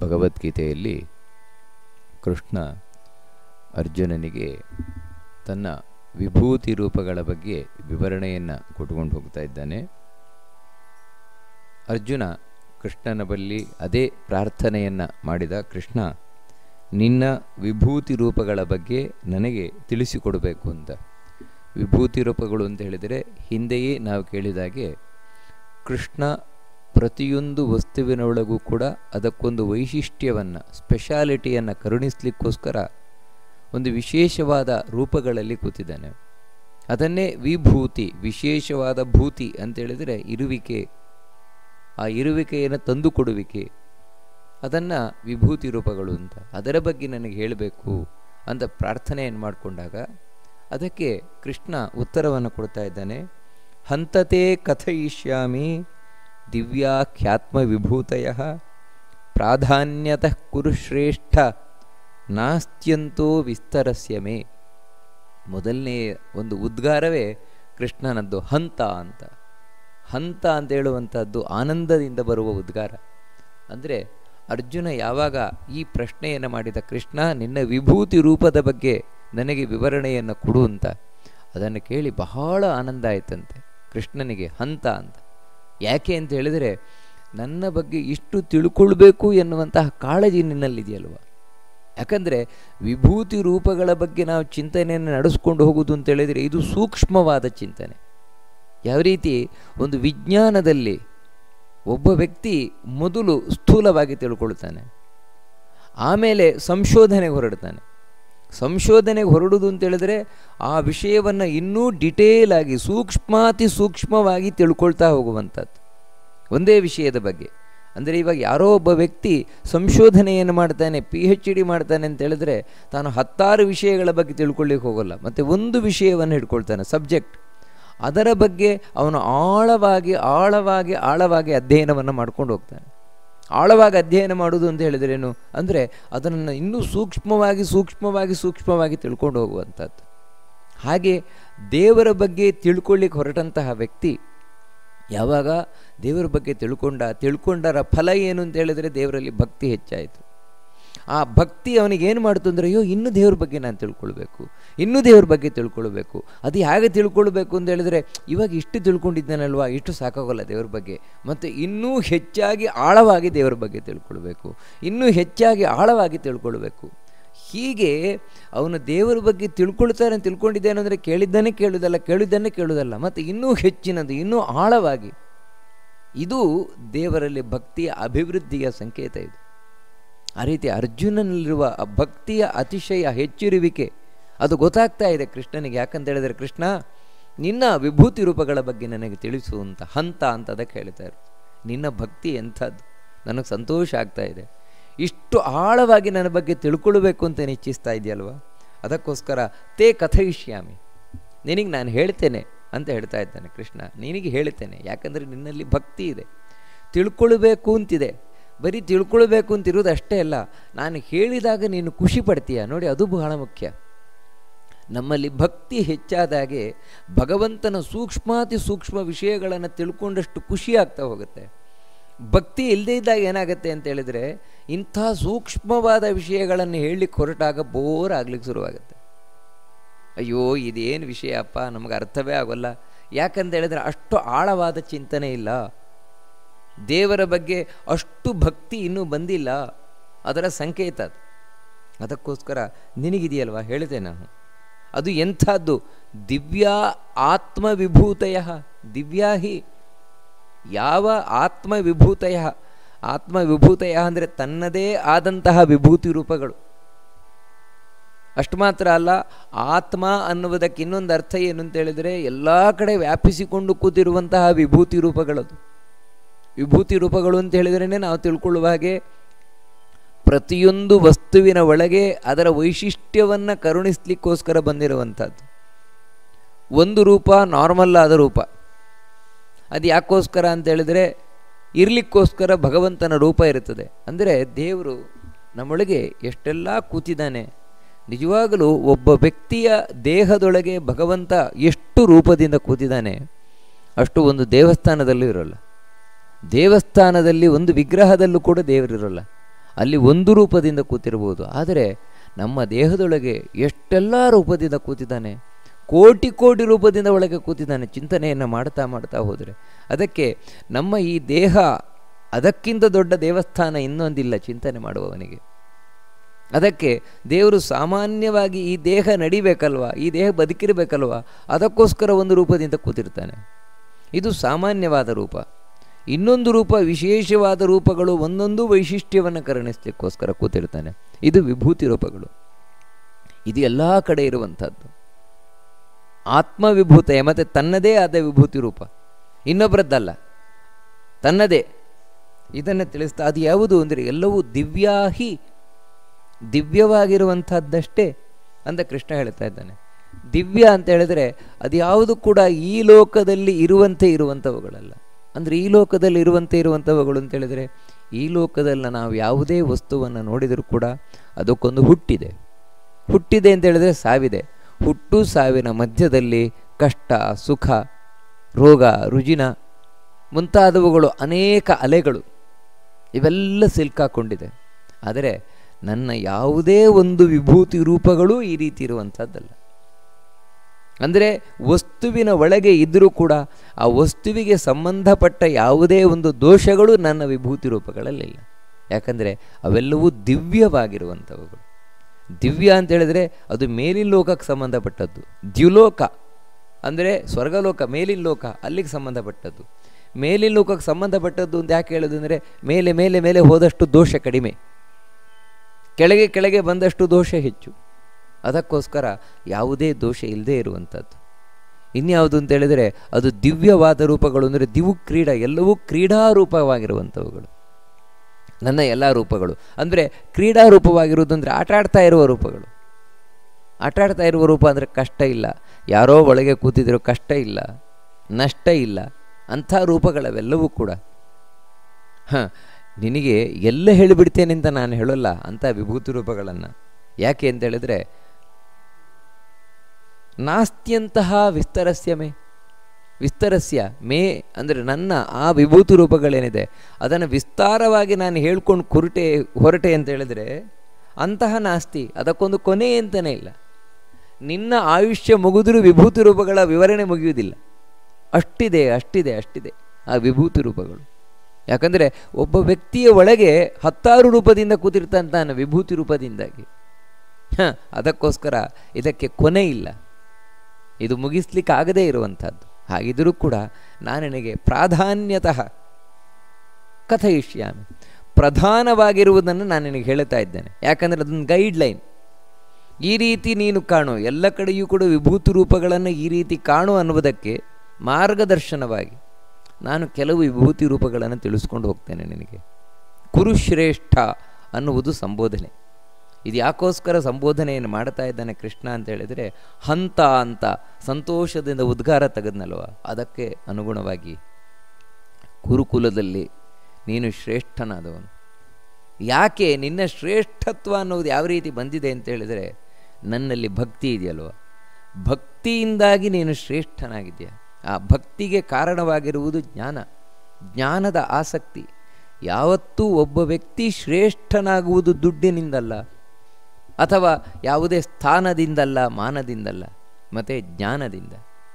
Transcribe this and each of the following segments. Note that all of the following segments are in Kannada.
ಭಗವದ್ಗೀತೆಯಲ್ಲಿ ಕೃಷ್ಣ ಅರ್ಜುನನಿಗೆ ತನ್ನ ವಿಭೂತಿ ರೂಪಗಳ ಬಗ್ಗೆ ವಿವರಣೆಯನ್ನು ಕೊಟ್ಕೊಂಡು ಹೋಗ್ತಾ ಇದ್ದಾನೆ ಅರ್ಜುನ ಕೃಷ್ಣನ ಬಳಿ ಅದೇ ಪ್ರಾರ್ಥನೆಯನ್ನು ಮಾಡಿದ ಕೃಷ್ಣ ನಿನ್ನ ವಿಭೂತಿ ರೂಪಗಳ ಬಗ್ಗೆ ನನಗೆ ತಿಳಿಸಿಕೊಡಬೇಕು ಅಂತ ವಿಭೂತಿ ರೂಪಗಳು ಅಂತ ಹೇಳಿದರೆ ಹಿಂದೆಯೇ ನಾವು ಕೇಳಿದಾಗೆ ಕೃಷ್ಣ ಪ್ರತಿಯೊಂದು ವಸ್ತುವಿನೊಳಗೂ ಕೂಡ ಅದಕ್ಕೊಂದು ವೈಶಿಷ್ಟ್ಯವನ್ನು ಸ್ಪೆಷಾಲಿಟಿಯನ್ನು ಕರುಣಿಸ್ಲಿಕ್ಕೋಸ್ಕರ ಒಂದು ವಿಶೇಷವಾದ ರೂಪಗಳಲ್ಲಿ ಕೂತಿದ್ದಾನೆ ಅದನ್ನೇ ವಿಭೂತಿ ವಿಶೇಷವಾದ ಭೂತಿ ಅಂತೇಳಿದರೆ ಇರುವಿಕೆ ಆ ಇರುವಿಕೆಯನ್ನು ತಂದುಕೊಡುವಿಕೆ ಅದನ್ನು ವಿಭೂತಿ ರೂಪಗಳು ಅಂತ ಅದರ ಬಗ್ಗೆ ನನಗೆ ಹೇಳಬೇಕು ಅಂತ ಪ್ರಾರ್ಥನೆಯನ್ನು ಮಾಡಿಕೊಂಡಾಗ ಅದಕ್ಕೆ ಕೃಷ್ಣ ಉತ್ತರವನ್ನು ಕೊಡ್ತಾ ಇದ್ದಾನೆ ಹಂತತೆ ಕಥಯಿಷ್ಯಾಮಿ ದಿವ್ಯಾಖ್ಯಾತ್ಮ ವಿಭೂತಯ ಪ್ರಾಧಾನ್ಯತಃ ಕುರು ಶ್ರೇಷ್ಠ ನಾಸ್ತ್ಯಂತೋ ವಿಸ್ತರಸ್ಯ ಮೇ ಮೊದಲನೇ ಒಂದು ಉದ್ಗಾರವೇ ಕೃಷ್ಣನದ್ದು ಹಂತ ಅಂತ ಹಂತ ಅಂತ ಹೇಳುವಂಥದ್ದು ಆನಂದದಿಂದ ಬರುವ ಉದ್ಗಾರ ಅಂದರೆ ಅರ್ಜುನ ಯಾವಾಗ ಈ ಪ್ರಶ್ನೆಯನ್ನು ಮಾಡಿದ ಕೃಷ್ಣ ನಿನ್ನ ವಿಭೂತಿ ರೂಪದ ಬಗ್ಗೆ ನನಗೆ ವಿವರಣೆಯನ್ನು ಕೊಡು ಅಂತ ಅದನ್ನು ಕೇಳಿ ಬಹಳ ಆನಂದ ಆಯ್ತಂತೆ ಕೃಷ್ಣನಿಗೆ ಹಂತ ಅಂತ ಯಾಕೆ ಅಂತ ಹೇಳಿದರೆ ನನ್ನ ಬಗ್ಗೆ ಇಷ್ಟು ತಿಳ್ಕೊಳ್ಬೇಕು ಎನ್ನುವಂತಹ ಕಾಳಜಿ ನಿನ್ನಲ್ಲಿದೆಯಲ್ವ ಯಾಕಂದರೆ ವಿಭೂತಿ ರೂಪಗಳ ಬಗ್ಗೆ ನಾವು ಚಿಂತನೆಯನ್ನು ನಡೆಸ್ಕೊಂಡು ಹೋಗುವುದು ಅಂತ ಹೇಳಿದರೆ ಇದು ಸೂಕ್ಷ್ಮವಾದ ಚಿಂತನೆ ಯಾವ ರೀತಿ ಒಂದು ವಿಜ್ಞಾನದಲ್ಲಿ ಒಬ್ಬ ವ್ಯಕ್ತಿ ಮೊದಲು ಸ್ಥೂಲವಾಗಿ ತಿಳ್ಕೊಳ್ತಾನೆ ಆಮೇಲೆ ಸಂಶೋಧನೆಗೆ ಹೊರಡ್ತಾನೆ ಸಂಶೋಧನೆಗೆ ಹೊರಡುವುದು ಅಂತ ಹೇಳಿದ್ರೆ ಆ ವಿಷಯವನ್ನು ಇನ್ನೂ ಡಿಟೇಲ್ ಆಗಿ ಸೂಕ್ಷ್ಮಾತಿ ಸೂಕ್ಷ್ಮವಾಗಿ ತಿಳ್ಕೊಳ್ತಾ ಹೋಗುವಂಥದ್ದು ಒಂದೇ ವಿಷಯದ ಬಗ್ಗೆ ಅಂದರೆ ಇವಾಗ ಯಾರೋ ಒಬ್ಬ ವ್ಯಕ್ತಿ ಸಂಶೋಧನೆಯನ್ನು ಮಾಡ್ತಾನೆ ಪಿ ಎಚ್ ಡಿ ಮಾಡ್ತಾನೆ ಅಂತ ಹೇಳಿದ್ರೆ ತಾನು ಹತ್ತಾರು ವಿಷಯಗಳ ಬಗ್ಗೆ ತಿಳ್ಕೊಳ್ಳಿಕ್ಕೆ ಹೋಗೋಲ್ಲ ಮತ್ತು ಒಂದು ವಿಷಯವನ್ನು ಹಿಡ್ಕೊಳ್ತಾನೆ ಸಬ್ಜೆಕ್ಟ್ ಅದರ ಬಗ್ಗೆ ಅವನು ಆಳವಾಗಿ ಆಳವಾಗಿ ಆಳವಾಗಿ ಅಧ್ಯಯನವನ್ನು ಮಾಡ್ಕೊಂಡು ಹೋಗ್ತಾನೆ ಆಳವಾಗಿ ಅಧ್ಯಯನ ಮಾಡುವುದು ಅಂತ ಹೇಳಿದ್ರೇನು ಅಂದರೆ ಅದನ್ನು ಇನ್ನೂ ಸೂಕ್ಷ್ಮವಾಗಿ ಸೂಕ್ಷ್ಮವಾಗಿ ಸೂಕ್ಷ್ಮವಾಗಿ ತಿಳ್ಕೊಂಡು ಹೋಗುವಂಥದ್ದು ಹಾಗೆ ದೇವರ ಬಗ್ಗೆ ತಿಳ್ಕೊಳ್ಳಿಕ್ಕೆ ಹೊರಟಂತಹ ವ್ಯಕ್ತಿ ಯಾವಾಗ ದೇವರ ಬಗ್ಗೆ ತಿಳ್ಕೊಂಡ ತಿಳ್ಕೊಂಡರ ಫಲ ಏನು ಅಂತ ಹೇಳಿದರೆ ದೇವರಲ್ಲಿ ಭಕ್ತಿ ಹೆಚ್ಚಾಯಿತು ಆ ಭಕ್ತಿ ಅವನಿಗೆ ಏನು ಮಾಡ್ತು ಅಂದರೆ ಅಯ್ಯೋ ಇನ್ನೂ ದೇವ್ರ ಬಗ್ಗೆ ನಾನು ತಿಳ್ಕೊಳ್ಬೇಕು ಇನ್ನೂ ದೇವ್ರ ಬಗ್ಗೆ ತಿಳ್ಕೊಳ್ಬೇಕು ಅದು ಹೇಗೆ ತಿಳ್ಕೊಳ್ಬೇಕು ಅಂತ ಹೇಳಿದ್ರೆ ಇವಾಗ ಇಷ್ಟು ತಿಳ್ಕೊಂಡಿದ್ದಾನಲ್ವಾ ಇಷ್ಟು ಸಾಕಾಗೋಲ್ಲ ದೇವ್ರ ಬಗ್ಗೆ ಮತ್ತು ಇನ್ನೂ ಹೆಚ್ಚಾಗಿ ಆಳವಾಗಿ ದೇವರ ಬಗ್ಗೆ ತಿಳ್ಕೊಳ್ಬೇಕು ಇನ್ನೂ ಹೆಚ್ಚಾಗಿ ಆಳವಾಗಿ ತಿಳ್ಕೊಳ್ಬೇಕು ಹೀಗೆ ಅವನು ದೇವರ ಬಗ್ಗೆ ತಿಳ್ಕೊಳ್ತಾನೆ ತಿಳ್ಕೊಂಡಿದ್ದೇನೆ ಅಂದರೆ ಕೇಳಿದ್ದಾನೆ ಕೇಳುವುದಲ್ಲ ಕೇಳಿದ್ದಾನೆ ಕೇಳುವುದಲ್ಲ ಮತ್ತು ಇನ್ನೂ ಹೆಚ್ಚಿನದು ಇನ್ನೂ ಆಳವಾಗಿ ಇದು ದೇವರಲ್ಲಿ ಭಕ್ತಿಯ ಅಭಿವೃದ್ಧಿಯ ಸಂಕೇತ ಇದು ಆ ರೀತಿ ಅರ್ಜುನನಲ್ಲಿರುವ ಆ ಭಕ್ತಿಯ ಅತಿಶಯ ಹೆಚ್ಚಿರುವಿಕೆ ಅದು ಗೊತ್ತಾಗ್ತಾ ಇದೆ ಕೃಷ್ಣನಿಗೆ ಯಾಕಂತ ಹೇಳಿದರೆ ಕೃಷ್ಣ ನಿನ್ನ ವಿಭೂತಿ ರೂಪಗಳ ಬಗ್ಗೆ ನನಗೆ ತಿಳಿಸುವಂಥ ಹಂತ ಅಂತ ಅದಕ್ಕೆ ಹೇಳ್ತಾ ಇರೋದು ನಿನ್ನ ಭಕ್ತಿ ಎಂಥದ್ದು ನನಗೆ ಸಂತೋಷ ಆಗ್ತಾ ಇದೆ ಇಷ್ಟು ಆಳವಾಗಿ ನನ್ನ ಬಗ್ಗೆ ತಿಳ್ಕೊಳ್ಬೇಕು ಅಂತ ಇಚ್ಛಿಸ್ತಾ ಇದೆಯಲ್ವ ಅದಕ್ಕೋಸ್ಕರ ತೇ ಕಥಯಿಷ್ಯಾಮಿ ನಿನಗೆ ನಾನು ಹೇಳ್ತೇನೆ ಅಂತ ಹೇಳ್ತಾ ಇದ್ದಾನೆ ಕೃಷ್ಣ ನಿನಗೆ ಹೇಳ್ತೇನೆ ಯಾಕಂದರೆ ನಿನ್ನಲ್ಲಿ ಭಕ್ತಿ ಇದೆ ತಿಳ್ಕೊಳ್ಬೇಕು ಅಂತಿದೆ ಬರೀ ತಿಳ್ಕೊಳ್ಬೇಕು ಅಂತಿರೋದು ಅಷ್ಟೇ ಅಲ್ಲ ನಾನು ಹೇಳಿದಾಗ ನೀನು ಖುಷಿ ಪಡ್ತೀಯ ನೋಡಿ ಅದು ಬಹಳ ಮುಖ್ಯ ನಮ್ಮಲ್ಲಿ ಭಕ್ತಿ ಹೆಚ್ಚಾದಾಗೆ ಭಗವಂತನ ಸೂಕ್ಷ್ಮಾತಿ ಸೂಕ್ಷ್ಮ ವಿಷಯಗಳನ್ನು ತಿಳ್ಕೊಂಡಷ್ಟು ಖುಷಿ ಆಗ್ತಾ ಹೋಗುತ್ತೆ ಭಕ್ತಿ ಇಲ್ಲದೇ ಇದ್ದಾಗ ಏನಾಗುತ್ತೆ ಅಂತ ಹೇಳಿದರೆ ಇಂಥ ಸೂಕ್ಷ್ಮವಾದ ವಿಷಯಗಳನ್ನು ಹೇಳಲಿಕ್ಕೆ ಹೊರಟಾಗ ಬೋರ್ ಆಗ್ಲಿಕ್ಕೆ ಶುರುವಾಗುತ್ತೆ ಅಯ್ಯೋ ಇದೇನು ವಿಷಯ ಅಪ್ಪ ನಮಗೆ ಅರ್ಥವೇ ಆಗೋಲ್ಲ ಯಾಕಂತ ಹೇಳಿದ್ರೆ ಅಷ್ಟು ಆಳವಾದ ಚಿಂತನೆ ಇಲ್ಲ ದೇವರ ಬಗ್ಗೆ ಅಷ್ಟು ಭಕ್ತಿ ಇನ್ನೂ ಬಂದಿಲ್ಲ ಅದರ ಸಂಕೇತ ಅದು ಅದಕ್ಕೋಸ್ಕರ ನಿನಗಿದೆಯಲ್ವಾ ಹೇಳಿದೆ ನಾನು ಅದು ಎಂಥದ್ದು ದಿವ್ಯಾ ಆತ್ಮವಿಭೂತಯ ದಿವ್ಯಾ ಹಿ ಯಾವ ಆತ್ಮವಿಭೂತಯ ಆತ್ಮವಿಭೂತಯ ಅಂದರೆ ತನ್ನದೇ ಆದಂತಹ ವಿಭೂತಿ ರೂಪಗಳು ಅಷ್ಟು ಮಾತ್ರ ಅಲ್ಲ ಆತ್ಮ ಅನ್ನುವುದಕ್ಕೆ ಇನ್ನೊಂದು ಅರ್ಥ ಏನು ಅಂತ ಹೇಳಿದರೆ ಎಲ್ಲ ಕಡೆ ವ್ಯಾಪಿಸಿಕೊಂಡು ಕೂತಿರುವಂತಹ ವಿಭೂತಿ ರೂಪಗಳದು ವಿಭೂತಿ ರೂಪಗಳು ಅಂತ ಹೇಳಿದ್ರೇ ನಾವು ತಿಳ್ಕೊಳ್ಳುವ ಹಾಗೆ ಪ್ರತಿಯೊಂದು ವಸ್ತುವಿನ ಒಳಗೆ ಅದರ ವೈಶಿಷ್ಟ್ಯವನ್ನು ಕರುಣಿಸ್ಲಿಕ್ಕೋಸ್ಕರ ಬಂದಿರುವಂಥದ್ದು ಒಂದು ರೂಪ ನಾರ್ಮಲ್ ಆದ ರೂಪ ಅದು ಯಾಕೋಸ್ಕರ ಅಂತ ಹೇಳಿದರೆ ಇರಲಿಕ್ಕೋಸ್ಕರ ಭಗವಂತನ ರೂಪ ಇರುತ್ತದೆ ಅಂದರೆ ದೇವರು ನಮ್ಮೊಳಗೆ ಎಷ್ಟೆಲ್ಲ ಕೂತಿದ್ದಾನೆ ನಿಜವಾಗಲೂ ಒಬ್ಬ ವ್ಯಕ್ತಿಯ ದೇಹದೊಳಗೆ ಭಗವಂತ ಎಷ್ಟು ರೂಪದಿಂದ ಕೂತಿದ್ದಾನೆ ಅಷ್ಟು ಒಂದು ದೇವಸ್ಥಾನದಲ್ಲೂ ಇರೋಲ್ಲ ದೇವಸ್ಥಾನದಲ್ಲಿ ಒಂದು ವಿಗ್ರಹದಲ್ಲೂ ಕೂಡ ದೇವರಿರೋಲ್ಲ ಅಲ್ಲಿ ಒಂದು ರೂಪದಿಂದ ಕೂತಿರ್ಬೋದು ಆದರೆ ನಮ್ಮ ದೇಹದೊಳಗೆ ಎಷ್ಟೆಲ್ಲ ರೂಪದಿಂದ ಕೂತಿದ್ದಾನೆ ಕೋಟಿ ಕೋಟಿ ರೂಪದಿಂದ ಒಳಗೆ ಕೂತಿದ್ದಾನೆ ಚಿಂತನೆಯನ್ನು ಮಾಡ್ತಾ ಮಾಡ್ತಾ ಹೋದರೆ ಅದಕ್ಕೆ ನಮ್ಮ ಈ ದೇಹ ಅದಕ್ಕಿಂತ ದೊಡ್ಡ ದೇವಸ್ಥಾನ ಇನ್ನೊಂದಿಲ್ಲ ಚಿಂತನೆ ಮಾಡುವವನಿಗೆ ಅದಕ್ಕೆ ದೇವರು ಸಾಮಾನ್ಯವಾಗಿ ಈ ದೇಹ ನಡಿಬೇಕಲ್ವಾ ಈ ದೇಹ ಬದುಕಿರಬೇಕಲ್ವಾ ಅದಕ್ಕೋಸ್ಕರ ಒಂದು ರೂಪದಿಂದ ಕೂತಿರ್ತಾನೆ ಇದು ಸಾಮಾನ್ಯವಾದ ರೂಪ ಇನ್ನೊಂದು ರೂಪ ವಿಶೇಷವಾದ ರೂಪಗಳು ಒಂದೊಂದು ವೈಶಿಷ್ಟ್ಯವನ್ನು ಕರುಣಿಸ್ಲಿಕ್ಕೋಸ್ಕರ ಕೂತಿರ್ತಾನೆ ಇದು ವಿಭೂತಿ ರೂಪಗಳು ಇದು ಎಲ್ಲ ಕಡೆ ಇರುವಂಥದ್ದು ಆತ್ಮವಿಭೂತ ಮತ್ತು ತನ್ನದೇ ಆದ ವಿಭೂತಿ ರೂಪ ಇನ್ನೊಬ್ಬರದ್ದಲ್ಲ ತನ್ನದೇ ಇದನ್ನು ತಿಳಿಸ್ತಾ ಅದು ಯಾವುದು ಅಂದರೆ ಎಲ್ಲವೂ ದಿವ್ಯಾಹಿ ದಿವ್ಯವಾಗಿರುವಂಥದ್ದಷ್ಟೇ ಅಂತ ಕೃಷ್ಣ ಹೇಳ್ತಾ ಇದ್ದಾನೆ ದಿವ್ಯ ಅಂತ ಹೇಳಿದ್ರೆ ಅದು ಯಾವುದು ಕೂಡ ಈ ಲೋಕದಲ್ಲಿ ಇರುವಂತೆ ಇರುವಂಥವುಗಳಲ್ಲ ಅಂದರೆ ಈ ಲೋಕದಲ್ಲಿ ಇರುವಂತೆ ಇರುವಂಥವುಗಳು ಅಂತ ಹೇಳಿದರೆ ಈ ಲೋಕದಲ್ಲಿ ನಾವು ಯಾವುದೇ ವಸ್ತುವನ್ನು ನೋಡಿದರೂ ಕೂಡ ಅದಕ್ಕೊಂದು ಹುಟ್ಟಿದೆ ಹುಟ್ಟಿದೆ ಅಂತ ಹೇಳಿದ್ರೆ ಸಾವಿದೆ ಹುಟ್ಟು ಸಾವಿನ ಮಧ್ಯದಲ್ಲಿ ಕಷ್ಟ ಸುಖ ರೋಗ ರುಜಿನ ಮುಂತಾದವುಗಳು ಅನೇಕ ಅಲೆಗಳು ಇವೆಲ್ಲ ಸಿಲ್ಕಾಕೊಂಡಿದೆ ಆದರೆ ನನ್ನ ಯಾವುದೇ ಒಂದು ವಿಭೂತಿ ರೂಪಗಳು ಈ ರೀತಿ ಇರುವಂಥದ್ದಲ್ಲ ಅಂದರೆ ವಸ್ತುವಿನ ಒಳಗೆ ಇದ್ದರೂ ಕೂಡ ಆ ವಸ್ತುವಿಗೆ ಸಂಬಂಧಪಟ್ಟ ಯಾವುದೇ ಒಂದು ದೋಷಗಳು ನನ್ನ ವಿಭೂತಿ ರೂಪಗಳಲ್ಲಿಲ್ಲ ಯಾಕಂದರೆ ಅವೆಲ್ಲವೂ ದಿವ್ಯವಾಗಿರುವಂಥವುಗಳು ದಿವ್ಯ ಅಂತ ಹೇಳಿದ್ರೆ ಅದು ಮೇಲಿನ ಲೋಕಕ್ಕೆ ಸಂಬಂಧಪಟ್ಟದ್ದು ದ್ಯುಲೋಕ ಅಂದರೆ ಸ್ವರ್ಗಲೋಕ ಮೇಲಿನ ಲೋಕ ಅಲ್ಲಿಗೆ ಸಂಬಂಧಪಟ್ಟದ್ದು ಮೇಲಿನ ಲೋಕಕ್ಕೆ ಸಂಬಂಧಪಟ್ಟದ್ದು ಅಂತ ಯಾಕೆ ಹೇಳೋದು ಅಂದರೆ ಮೇಲೆ ಮೇಲೆ ಮೇಲೆ ಹೋದಷ್ಟು ದೋಷ ಕಡಿಮೆ ಕೆಳಗೆ ಕೆಳಗೆ ಬಂದಷ್ಟು ದೋಷ ಹೆಚ್ಚು ಅದಕ್ಕೋಸ್ಕರ ಯಾವುದೇ ದೋಷ ಇಲ್ಲದೇ ಇರುವಂಥದ್ದು ಇನ್ಯಾವುದು ಅಂತ ಹೇಳಿದರೆ ಅದು ದಿವ್ಯವಾದ ರೂಪಗಳು ಅಂದರೆ ದಿವು ಕ್ರೀಡಾ ಎಲ್ಲವೂ ಕ್ರೀಡಾರೂಪವಾಗಿರುವಂಥವುಗಳು ನನ್ನ ಎಲ್ಲ ರೂಪಗಳು ಅಂದರೆ ಕ್ರೀಡಾ ರೂಪವಾಗಿರುವುದು ಅಂದರೆ ಆಟ ಆಡ್ತಾ ಇರುವ ರೂಪಗಳು ಆಟ ಆಡ್ತಾ ಇರುವ ರೂಪ ಅಂದರೆ ಕಷ್ಟ ಇಲ್ಲ ಯಾರೋ ಒಳಗೆ ಕೂತಿದ್ರು ಕಷ್ಟ ಇಲ್ಲ ನಷ್ಟ ಇಲ್ಲ ಅಂಥ ರೂಪಗಳವೆಲ್ಲವೂ ಕೂಡ ಹಾಂ ನಿನಗೆ ಎಲ್ಲ ಹೇಳಿಬಿಡ್ತೇನೆ ಅಂತ ನಾನು ಹೇಳೋಲ್ಲ ಅಂಥ ವಿಭೂತಿ ರೂಪಗಳನ್ನು ಯಾಕೆ ಅಂತ ಹೇಳಿದ್ರೆ ನಾಸ್ತ್ಯಂತಹ ವಿಸ್ತರಸ್ಯ ಮೇ ವಿಸ್ತರಸ್ಯ ಮೇ ಅಂದರೆ ನನ್ನ ಆ ವಿಭೂತಿ ರೂಪಗಳೇನಿದೆ ಅದನ್ನು ವಿಸ್ತಾರವಾಗಿ ನಾನು ಹೇಳ್ಕೊಂಡು ಕುರುಟೆ ಹೊರಟೆ ಅಂತ ಹೇಳಿದ್ರೆ ಅಂತಹ ನಾಸ್ತಿ ಅದಕ್ಕೊಂದು ಕೊನೆ ಅಂತಲೇ ಇಲ್ಲ ನಿನ್ನ ಆಯುಷ್ಯ ಮುಗಿದರೂ ವಿಭೂತಿ ರೂಪಗಳ ವಿವರಣೆ ಮುಗಿಯುವುದಿಲ್ಲ ಅಷ್ಟಿದೆ ಅಷ್ಟಿದೆ ಅಷ್ಟಿದೆ ಆ ವಿಭೂತಿ ರೂಪಗಳು ಯಾಕಂದರೆ ಒಬ್ಬ ವ್ಯಕ್ತಿಯ ಒಳಗೆ ಹತ್ತಾರು ರೂಪದಿಂದ ಕೂತಿರ್ತಾನೆ ವಿಭೂತಿ ರೂಪದಿಂದಾಗಿ ಹಾಂ ಅದಕ್ಕೋಸ್ಕರ ಇದಕ್ಕೆ ಕೊನೆ ಇಲ್ಲ ಇದು ಮುಗಿಸ್ಲಿಕ್ಕೆ ಆಗದೇ ಇರುವಂಥದ್ದು ಹಾಗಿದ್ದರೂ ಕೂಡ ನಾನು ನಿನಗೆ ಪ್ರಾಧಾನ್ಯತಃ ಕಥಯಿಷ್ಯಾಮಿ ಪ್ರಧಾನವಾಗಿರುವುದನ್ನು ನಾನು ನಿನಗೆ ಹೇಳ್ತಾ ಇದ್ದೇನೆ ಯಾಕಂದರೆ ಅದೊಂದು ಗೈಡ್ಲೈನ್ ಈ ರೀತಿ ನೀನು ಕಾಣು ಎಲ್ಲ ಕಡೆಯೂ ಕೂಡ ವಿಭೂತಿ ರೂಪಗಳನ್ನು ಈ ರೀತಿ ಕಾಣು ಅನ್ನುವುದಕ್ಕೆ ಮಾರ್ಗದರ್ಶನವಾಗಿ ನಾನು ಕೆಲವು ವಿಭೂತಿ ರೂಪಗಳನ್ನು ತಿಳಿಸ್ಕೊಂಡು ಹೋಗ್ತೇನೆ ನಿನಗೆ ಕುರುಶ್ರೇಷ್ಠ ಅನ್ನುವುದು ಸಂಬೋಧನೆ ಇದು ಯಾಕೋಸ್ಕರ ಸಂಬೋಧನೆಯನ್ನು ಮಾಡ್ತಾ ಇದ್ದಾನೆ ಕೃಷ್ಣ ಅಂತ ಹೇಳಿದರೆ ಹಂತ ಅಂತ ಸಂತೋಷದಿಂದ ಉದ್ಗಾರ ತೆಗೆದ್ನಲ್ವ ಅದಕ್ಕೆ ಅನುಗುಣವಾಗಿ ಕುರುಕುಲದಲ್ಲಿ ನೀನು ಶ್ರೇಷ್ಠನಾದವನು ಯಾಕೆ ನಿನ್ನ ಶ್ರೇಷ್ಠತ್ವ ಅನ್ನೋದು ಯಾವ ರೀತಿ ಬಂದಿದೆ ಅಂತ ಹೇಳಿದರೆ ನನ್ನಲ್ಲಿ ಭಕ್ತಿ ಇದೆಯಲ್ವ ಭಕ್ತಿಯಿಂದಾಗಿ ನೀನು ಶ್ರೇಷ್ಠನಾಗಿದೆಯಾ ಆ ಭಕ್ತಿಗೆ ಕಾರಣವಾಗಿರುವುದು ಜ್ಞಾನ ಜ್ಞಾನದ ಆಸಕ್ತಿ ಯಾವತ್ತೂ ಒಬ್ಬ ವ್ಯಕ್ತಿ ಶ್ರೇಷ್ಠನಾಗುವುದು ದುಡ್ಡಿನಿಂದಲ್ಲ ಅಥವಾ ಯಾವುದೇ ಸ್ಥಾನದಿಂದಲ್ಲ ಮಾನದಿಂದಲ್ಲ ಮತ್ತು ಜ್ಞಾನದಿಂದ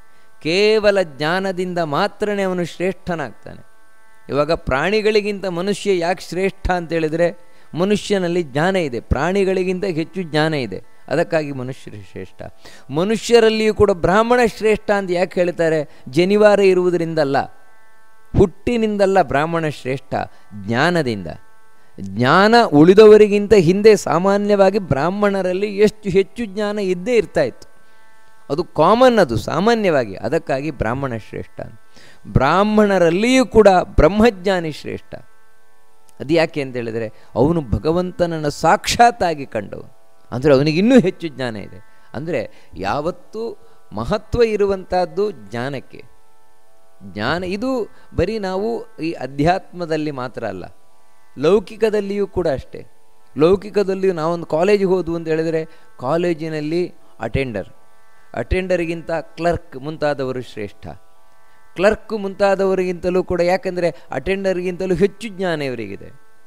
ಕೇವಲ ಜ್ಞಾನದಿಂದ ಮಾತ್ರನೇ ಅವನು ಶ್ರೇಷ್ಠನಾಗ್ತಾನೆ ಇವಾಗ ಪ್ರಾಣಿಗಳಿಗಿಂತ ಮನುಷ್ಯ ಯಾಕೆ ಶ್ರೇಷ್ಠ ಅಂತ ಹೇಳಿದರೆ ಮನುಷ್ಯನಲ್ಲಿ ಜ್ಞಾನ ಇದೆ ಪ್ರಾಣಿಗಳಿಗಿಂತ ಹೆಚ್ಚು ಜ್ಞಾನ ಇದೆ ಅದಕ್ಕಾಗಿ ಮನುಷ್ಯರು ಶ್ರೇಷ್ಠ ಮನುಷ್ಯರಲ್ಲಿಯೂ ಕೂಡ ಬ್ರಾಹ್ಮಣ ಶ್ರೇಷ್ಠ ಅಂತ ಯಾಕೆ ಹೇಳ್ತಾರೆ ಜನಿವಾರ ಇರುವುದರಿಂದಲ್ಲ ಹುಟ್ಟಿನಿಂದಲ್ಲ ಬ್ರಾಹ್ಮಣ ಶ್ರೇಷ್ಠ ಜ್ಞಾನದಿಂದ ಜ್ಞಾನ ಉಳಿದವರಿಗಿಂತ ಹಿಂದೆ ಸಾಮಾನ್ಯವಾಗಿ ಬ್ರಾಹ್ಮಣರಲ್ಲಿ ಎಷ್ಟು ಹೆಚ್ಚು ಜ್ಞಾನ ಇದ್ದೇ ಇರ್ತಾ ಇತ್ತು ಅದು ಕಾಮನ್ ಅದು ಸಾಮಾನ್ಯವಾಗಿ ಅದಕ್ಕಾಗಿ ಬ್ರಾಹ್ಮಣ ಶ್ರೇಷ್ಠ ಬ್ರಾಹ್ಮಣರಲ್ಲಿಯೂ ಕೂಡ ಬ್ರಹ್ಮಜ್ಞಾನಿ ಶ್ರೇಷ್ಠ ಅದು ಯಾಕೆ ಅಂತ ಹೇಳಿದರೆ ಅವನು ಭಗವಂತನನ್ನು ಸಾಕ್ಷಾತ್ತಾಗಿ ಕಂಡವನು ಅಂದರೆ ಅವನಿಗೆ ಇನ್ನೂ ಹೆಚ್ಚು ಜ್ಞಾನ ಇದೆ ಅಂದರೆ ಯಾವತ್ತೂ ಮಹತ್ವ ಇರುವಂಥದ್ದು ಜ್ಞಾನಕ್ಕೆ ಜ್ಞಾನ ಇದು ಬರೀ ನಾವು ಈ ಅಧ್ಯಾತ್ಮದಲ್ಲಿ ಮಾತ್ರ ಅಲ್ಲ ಲೌಕಿಕದಲ್ಲಿಯೂ ಕೂಡ ಅಷ್ಟೇ ಲೌಕಿಕದಲ್ಲಿಯೂ ನಾವೊಂದು ಕಾಲೇಜಿಗೆ ಹೋದ್ವು ಅಂತ ಹೇಳಿದರೆ ಕಾಲೇಜಿನಲ್ಲಿ ಅಟೆಂಡರ್ ಅಟೆಂಡರ್ಗಿಂತ ಕ್ಲರ್ಕ್ ಮುಂತಾದವರು ಶ್ರೇಷ್ಠ ಕ್ಲರ್ಕ್ ಮುಂತಾದವರಿಗಿಂತಲೂ ಕೂಡ ಯಾಕಂದರೆ ಅಟೆಂಡರ್ಗಿಂತಲೂ ಹೆಚ್ಚು ಜ್ಞಾನ ಇವರಿಗಿದೆ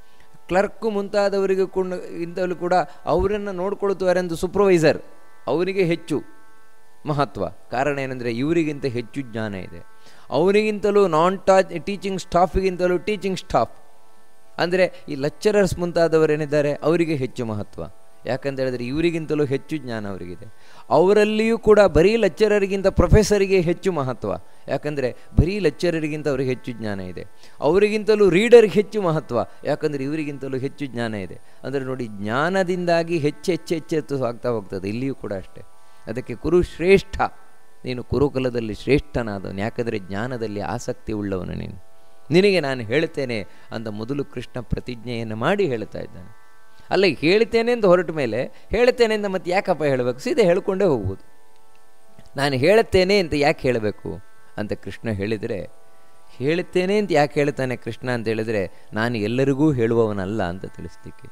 ಕ್ಲರ್ಕ್ ಮುಂತಾದವರಿಗೆ ಕೂಡ ಇಂತಲೂ ಕೂಡ ಅವರನ್ನು ನೋಡ್ಕೊಳ್ತಾರೆ ಸೂಪರ್ವೈಸರ್ ಅವರಿಗೆ ಹೆಚ್ಚು ಮಹತ್ವ ಕಾರಣ ಏನಂದರೆ ಇವರಿಗಿಂತ ಹೆಚ್ಚು ಜ್ಞಾನ ಇದೆ ಅವರಿಗಿಂತಲೂ ನಾನ್ ಟಾ ಟೀಚಿಂಗ್ ಸ್ಟಾಫಿಗಿಂತಲೂ ಟೀಚಿಂಗ್ ಸ್ಟಾಫ್ ಅಂದರೆ ಈ ಲೆಕ್ಚರರ್ಸ್ ಮುಂತಾದವರೇನಿದ್ದಾರೆ ಅವರಿಗೆ ಹೆಚ್ಚು ಮಹತ್ವ ಯಾಕಂತ ಹೇಳಿದ್ರೆ ಇವರಿಗಿಂತಲೂ ಹೆಚ್ಚು ಜ್ಞಾನ ಅವರಿಗಿದೆ ಅವರಲ್ಲಿಯೂ ಕೂಡ ಬರೀ ಲೆಕ್ಚರರಿಗಿಂತ ಪ್ರೊಫೆಸರಿಗೆ ಹೆಚ್ಚು ಮಹತ್ವ ಯಾಕಂದರೆ ಬರೀ ಲೆಕ್ಚರರಿಗಿಂತ ಅವರಿಗೆ ಹೆಚ್ಚು ಜ್ಞಾನ ಇದೆ ಅವರಿಗಿಂತಲೂ ರೀಡರ್ಗೆ ಹೆಚ್ಚು ಮಹತ್ವ ಯಾಕಂದರೆ ಇವರಿಗಿಂತಲೂ ಹೆಚ್ಚು ಜ್ಞಾನ ಇದೆ ಅಂದರೆ ನೋಡಿ ಜ್ಞಾನದಿಂದಾಗಿ ಹೆಚ್ಚು ಹೆಚ್ಚು ಹೆಚ್ಚೆತ್ತು ಆಗ್ತಾ ಹೋಗ್ತದೆ ಇಲ್ಲಿಯೂ ಕೂಡ ಅಷ್ಟೇ ಅದಕ್ಕೆ ಕುರು ಶ್ರೇಷ್ಠ ನೀನು ಕುರುಕುಲದಲ್ಲಿ ಶ್ರೇಷ್ಠನಾದವನು ಯಾಕಂದರೆ ಜ್ಞಾನದಲ್ಲಿ ಆಸಕ್ತಿ ಉಳ್ಳವನು ನೀನು ನಿನಗೆ ನಾನು ಹೇಳ್ತೇನೆ ಅಂತ ಮೊದಲು ಕೃಷ್ಣ ಪ್ರತಿಜ್ಞೆಯನ್ನು ಮಾಡಿ ಹೇಳ್ತಾ ಇದ್ದಾನೆ ಅಲ್ಲ ಹೇಳ್ತೇನೆ ಅಂತ ಹೊರಟ ಮೇಲೆ ಹೇಳ್ತೇನೆ ಅಂತ ಮತ್ತೆ ಯಾಕಪ್ಪ ಹೇಳಬೇಕು ಸೀದಾ ಹೇಳ್ಕೊಂಡೇ ಹೋಗ್ಬೋದು ನಾನು ಹೇಳುತ್ತೇನೆ ಅಂತ ಯಾಕೆ ಹೇಳಬೇಕು ಅಂತ ಕೃಷ್ಣ ಹೇಳಿದರೆ ಹೇಳುತ್ತೇನೆ ಅಂತ ಯಾಕೆ ಹೇಳ್ತಾನೆ ಕೃಷ್ಣ ಅಂತ ಹೇಳಿದರೆ ನಾನು ಎಲ್ಲರಿಗೂ ಹೇಳುವವನಲ್ಲ ಅಂತ ತಿಳಿಸ್ಲಿಕ್ಕೆ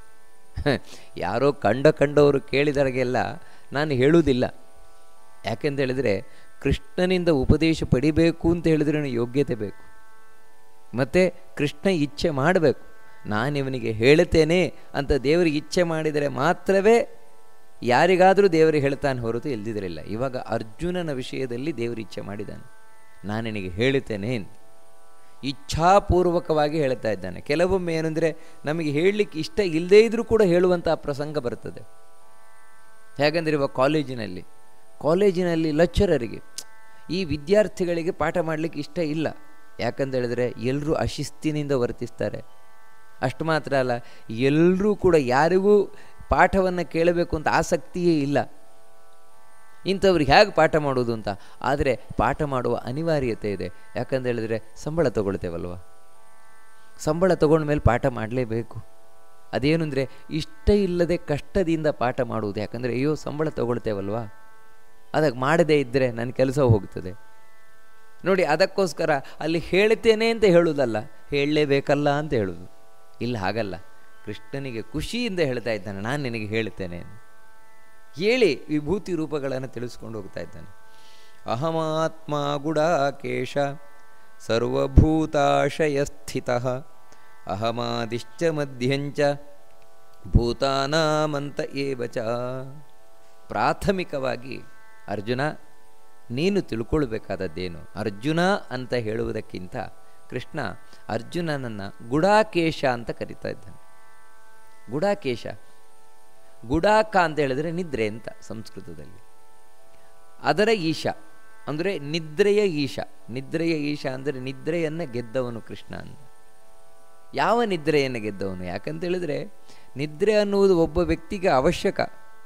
ಯಾರೋ ಕಂಡ ಕಂಡವರು ಕೇಳಿದಾಗೆಲ್ಲ ನಾನು ಹೇಳುವುದಿಲ್ಲ ಯಾಕೆಂತ ಹೇಳಿದರೆ ಕೃಷ್ಣನಿಂದ ಉಪದೇಶ ಪಡಿಬೇಕು ಅಂತ ಹೇಳಿದ್ರೆ ಯೋಗ್ಯತೆ ಬೇಕು ಮತ್ತು ಕೃಷ್ಣ ಇಚ್ಛೆ ಮಾಡಬೇಕು ನಾನು ಇವನಿಗೆ ಹೇಳುತ್ತೇನೆ ಅಂತ ದೇವರಿಗೆ ಇಚ್ಛೆ ಮಾಡಿದರೆ ಮಾತ್ರವೇ ಯಾರಿಗಾದರೂ ದೇವರಿಗೆ ಹೇಳ್ತಾನೆ ಹೊರತು ಇಲ್ದಿದ್ರಿಲ್ಲ ಇವಾಗ ಅರ್ಜುನನ ವಿಷಯದಲ್ಲಿ ದೇವರು ಇಚ್ಛೆ ಮಾಡಿದ್ದಾನೆ ನಾನು ನಿನಗೆ ಹೇಳುತ್ತೇನೆ ಅಂತ ಇಚ್ಛಾಪೂರ್ವಕವಾಗಿ ಹೇಳ್ತಾ ಇದ್ದಾನೆ ಕೆಲವೊಮ್ಮೆ ಏನಂದರೆ ನಮಗೆ ಹೇಳಲಿಕ್ಕೆ ಇಷ್ಟ ಇಲ್ಲದೇ ಇದ್ರೂ ಕೂಡ ಹೇಳುವಂಥ ಪ್ರಸಂಗ ಬರ್ತದೆ ಹೇಗೆಂದರೆ ಇವಾಗ ಕಾಲೇಜಿನಲ್ಲಿ ಕಾಲೇಜಿನಲ್ಲಿ ಲೆಕ್ಚರರಿಗೆ ಈ ವಿದ್ಯಾರ್ಥಿಗಳಿಗೆ ಪಾಠ ಮಾಡಲಿಕ್ಕೆ ಇಷ್ಟ ಇಲ್ಲ ಯಾಕಂತ ಹೇಳಿದ್ರೆ ಎಲ್ಲರೂ ಅಶಿಸ್ತಿನಿಂದ ವರ್ತಿಸ್ತಾರೆ ಅಷ್ಟು ಮಾತ್ರ ಅಲ್ಲ ಎಲ್ಲರೂ ಕೂಡ ಯಾರಿಗೂ ಪಾಠವನ್ನು ಕೇಳಬೇಕು ಅಂತ ಆಸಕ್ತಿಯೇ ಇಲ್ಲ ಇಂಥವ್ರಿಗೆ ಹೇಗೆ ಪಾಠ ಮಾಡೋದು ಅಂತ ಆದರೆ ಪಾಠ ಮಾಡುವ ಅನಿವಾರ್ಯತೆ ಇದೆ ಯಾಕಂತ ಹೇಳಿದ್ರೆ ಸಂಬಳ ತಗೊಳ್ತೇವಲ್ವ ಸಂಬಳ ತಗೊಂಡ ಮೇಲೆ ಪಾಠ ಮಾಡಲೇಬೇಕು ಅದೇನು ಅಂದರೆ ಇಷ್ಟ ಇಲ್ಲದೆ ಕಷ್ಟದಿಂದ ಪಾಠ ಮಾಡುವುದು ಯಾಕಂದರೆ ಅಯ್ಯೋ ಸಂಬಳ ತಗೊಳ್ತೇವಲ್ವಾ ಅದಕ್ಕೆ ಮಾಡದೇ ಇದ್ದರೆ ನನ್ನ ಕೆಲಸ ಹೋಗ್ತದೆ ನೋಡಿ ಅದಕ್ಕೋಸ್ಕರ ಅಲ್ಲಿ ಹೇಳ್ತೇನೆ ಅಂತ ಹೇಳುವುದಲ್ಲ ಹೇಳಲೇಬೇಕಲ್ಲ ಅಂತ ಹೇಳುವುದು ಇಲ್ಲ ಹಾಗಲ್ಲ ಕೃಷ್ಣನಿಗೆ ಖುಷಿಯಿಂದ ಹೇಳ್ತಾ ಇದ್ದಾನೆ ನಾನು ನಿನಗೆ ಹೇಳ್ತೇನೆ ಹೇಳಿ ವಿಭೂತಿ ರೂಪಗಳನ್ನು ತಿಳಿಸ್ಕೊಂಡು ಹೋಗ್ತಾ ಇದ್ದಾನೆ ಅಹಮಾತ್ಮ ಗುಡಾಕೇಶ ಸರ್ವಭೂತಾಶಯ ಸ್ಥಿತ ಅಹಮಾದಿಶ್ಚ ಮಧ್ಯಂಚ ಭೂತಾನಾಮಂತ ಏವಚ ಪ್ರಾಥಮಿಕವಾಗಿ ಅರ್ಜುನ ನೀನು ತಿಳ್ಕೊಳ್ಬೇಕಾದದ್ದೇನು ಅರ್ಜುನ ಅಂತ ಹೇಳುವುದಕ್ಕಿಂತ ಕೃಷ್ಣ ಅರ್ಜುನನನ್ನು ಗುಡಾಕೇಶ ಅಂತ ಕರಿತಾ ಇದ್ದಾನೆ ಗುಡಾಕೇಶ ಗುಡಾಕ ಅಂತ ಹೇಳಿದ್ರೆ ನಿದ್ರೆ ಅಂತ ಸಂಸ್ಕೃತದಲ್ಲಿ ಅದರ ಈಶ ಅಂದರೆ ನಿದ್ರೆಯ ಈಶ ನಿದ್ರೆಯ ಈಶ ಅಂದರೆ ನಿದ್ರೆಯನ್ನು ಗೆದ್ದವನು ಕೃಷ್ಣ ಅಂತ ಯಾವ ನಿದ್ರೆಯನ್ನು ಗೆದ್ದವನು ಯಾಕಂತ ಹೇಳಿದ್ರೆ ನಿದ್ರೆ ಅನ್ನುವುದು ಒಬ್ಬ ವ್ಯಕ್ತಿಗೆ ಅವಶ್ಯಕ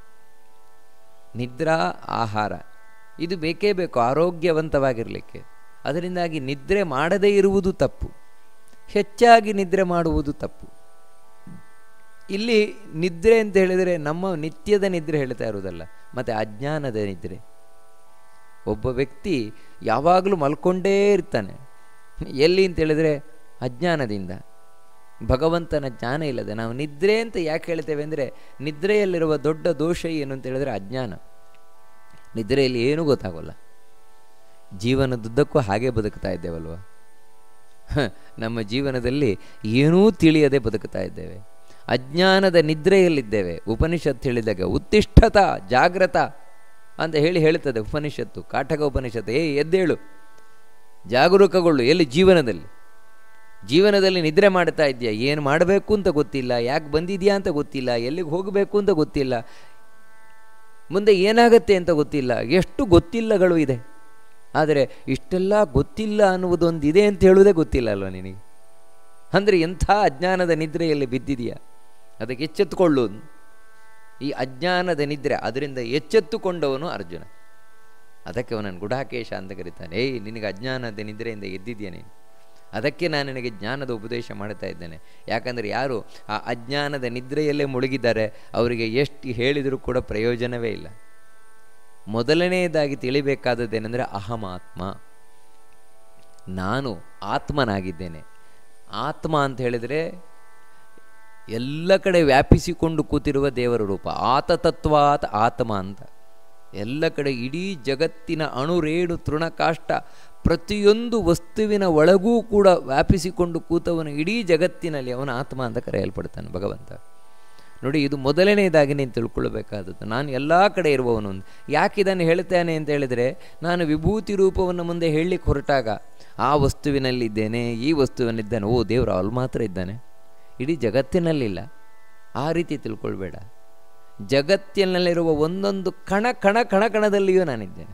ನಿದ್ರಾ ಆಹಾರ ಇದು ಬೇಕೇ ಬೇಕು ಆರೋಗ್ಯವಂತವಾಗಿರಲಿಕ್ಕೆ ಅದರಿಂದಾಗಿ ನಿದ್ರೆ ಮಾಡದೇ ಇರುವುದು ತಪ್ಪು ಹೆಚ್ಚಾಗಿ ನಿದ್ರೆ ಮಾಡುವುದು ತಪ್ಪು ಇಲ್ಲಿ ನಿದ್ರೆ ಅಂತ ಹೇಳಿದರೆ ನಮ್ಮ ನಿತ್ಯದ ನಿದ್ರೆ ಹೇಳ್ತಾ ಇರುವುದಲ್ಲ ಮತ್ತು ಅಜ್ಞಾನದ ನಿದ್ರೆ ಒಬ್ಬ ವ್ಯಕ್ತಿ ಯಾವಾಗಲೂ ಮಲ್ಕೊಂಡೇ ಇರ್ತಾನೆ ಎಲ್ಲಿ ಅಂತ ಹೇಳಿದರೆ ಅಜ್ಞಾನದಿಂದ ಭಗವಂತನ ಜ್ಞಾನ ಇಲ್ಲದೆ ನಾವು ನಿದ್ರೆ ಅಂತ ಯಾಕೆ ಹೇಳ್ತೇವೆ ಅಂದರೆ ನಿದ್ರೆಯಲ್ಲಿರುವ ದೊಡ್ಡ ದೋಷ ಏನು ಅಂತ ಹೇಳಿದ್ರೆ ಅಜ್ಞಾನ ನಿದ್ರೆಯಲ್ಲಿ ಏನೂ ಗೊತ್ತಾಗೋಲ್ಲ ಜೀವನದುದ್ದಕ್ಕೂ ಹಾಗೆ ಬದುಕ್ತಾ ಇದ್ದೇವಲ್ವ ನಮ್ಮ ಜೀವನದಲ್ಲಿ ಏನೂ ತಿಳಿಯದೆ ಬದುಕ್ತಾ ಇದ್ದೇವೆ ಅಜ್ಞಾನದ ನಿದ್ರೆಯಲ್ಲಿದ್ದೇವೆ ಉಪನಿಷತ್ತು ಹೇಳಿದಾಗ ಉತ್ತಿಷ್ಠತ ಜಾಗ್ರತ ಅಂತ ಹೇಳಿ ಹೇಳ್ತದೆ ಉಪನಿಷತ್ತು ಕಾಟಕ ಉಪನಿಷತ್ತು ಏ ಎದ್ದೇಳು ಜಾಗರೂಕಗೊಳ್ಳು ಎಲ್ಲಿ ಜೀವನದಲ್ಲಿ ಜೀವನದಲ್ಲಿ ನಿದ್ರೆ ಮಾಡ್ತಾ ಇದೆಯಾ ಏನು ಮಾಡಬೇಕು ಅಂತ ಗೊತ್ತಿಲ್ಲ ಯಾಕೆ ಬಂದಿದೆಯಾ ಅಂತ ಗೊತ್ತಿಲ್ಲ ಎಲ್ಲಿಗೆ ಹೋಗಬೇಕು ಅಂತ ಗೊತ್ತಿಲ್ಲ ಮುಂದೆ ಏನಾಗತ್ತೆ ಅಂತ ಗೊತ್ತಿಲ್ಲ ಎಷ್ಟು ಗೊತ್ತಿಲ್ಲಗಳು ಇದೆ ಆದರೆ ಇಷ್ಟೆಲ್ಲ ಗೊತ್ತಿಲ್ಲ ಅನ್ನುವುದೊಂದು ಇದೆ ಅಂತ ಹೇಳುವುದೇ ಗೊತ್ತಿಲ್ಲ ಅಲ್ವ ನಿನಗೆ ಅಂದರೆ ಎಂಥ ಅಜ್ಞಾನದ ನಿದ್ರೆಯಲ್ಲಿ ಬಿದ್ದಿದೆಯಾ ಅದಕ್ಕೆ ಎಚ್ಚೆತ್ತುಕೊಳ್ಳು ಈ ಅಜ್ಞಾನದ ನಿದ್ರೆ ಅದರಿಂದ ಎಚ್ಚೆತ್ತುಕೊಂಡವನು ಅರ್ಜುನ ಅದಕ್ಕೆ ಅವನನ್ನು ಗುಡಾಕೇಶ ಅಂತ ಕರೀತಾನೆ ಏಯ್ ನಿನಗೆ ಅಜ್ಞಾನದ ನಿದ್ರೆಯಿಂದ ಎದ್ದಿದ್ಯಾ ನೀನು ಅದಕ್ಕೆ ನಾನು ನಿನಗೆ ಜ್ಞಾನದ ಉಪದೇಶ ಮಾಡ್ತಾ ಇದ್ದೇನೆ ಯಾಕಂದರೆ ಯಾರು ಆ ಅಜ್ಞಾನದ ನಿದ್ರೆಯಲ್ಲೇ ಮುಳುಗಿದ್ದಾರೆ ಅವರಿಗೆ ಎಷ್ಟು ಹೇಳಿದರೂ ಕೂಡ ಪ್ರಯೋಜನವೇ ಇಲ್ಲ ಮೊದಲನೆಯದಾಗಿ ತಿಳಿಬೇಕಾದದ್ದೇನೆಂದರೆ ಅಹಮಾತ್ಮ ನಾನು ಆತ್ಮನಾಗಿದ್ದೇನೆ ಆತ್ಮ ಅಂತ ಹೇಳಿದರೆ ಎಲ್ಲ ಕಡೆ ವ್ಯಾಪಿಸಿಕೊಂಡು ಕೂತಿರುವ ದೇವರ ರೂಪ ಆತತತ್ವಾತ್ ಆತ್ಮ ಅಂತ ಎಲ್ಲ ಕಡೆ ಇಡೀ ಜಗತ್ತಿನ ಅಣುರೇಣು ತೃಣಕಾಷ್ಟ ಪ್ರತಿಯೊಂದು ವಸ್ತುವಿನ ಒಳಗೂ ಕೂಡ ವ್ಯಾಪಿಸಿಕೊಂಡು ಕೂತವನು ಇಡೀ ಜಗತ್ತಿನಲ್ಲಿ ಅವನ ಆತ್ಮ ಅಂತ ಕರೆಯಲ್ಪಡ್ತಾನೆ ಭಗವಂತ ನೋಡಿ ಇದು ಮೊದಲನೇದಾಗಿ ನೀನು ತಿಳ್ಕೊಳ್ಬೇಕಾದದ್ದು ನಾನು ಎಲ್ಲ ಕಡೆ ಇರುವವನು ಅಂತ ಯಾಕೆ ಇದನ್ನು ಹೇಳ್ತೇನೆ ಅಂತ ಹೇಳಿದರೆ ನಾನು ವಿಭೂತಿ ರೂಪವನ್ನು ಮುಂದೆ ಹೇಳಲಿಕ್ಕೆ ಹೊರಟಾಗ ಆ ವಸ್ತುವಿನಲ್ಲಿದ್ದೇನೆ ಈ ವಸ್ತುವಿನಲ್ಲಿದ್ದಾನೆ ಓ ದೇವರು ಅಲ್ಲಿ ಮಾತ್ರ ಇದ್ದಾನೆ ಇಡೀ ಜಗತ್ತಿನಲ್ಲಿಲ್ಲ ಆ ರೀತಿ ತಿಳ್ಕೊಳ್ಬೇಡ ಜಗತ್ತಿನಲ್ಲಿರುವ ಒಂದೊಂದು ಕಣ ಕಣ ಕಣ ಕಣದಲ್ಲಿಯೂ ನಾನಿದ್ದೇನೆ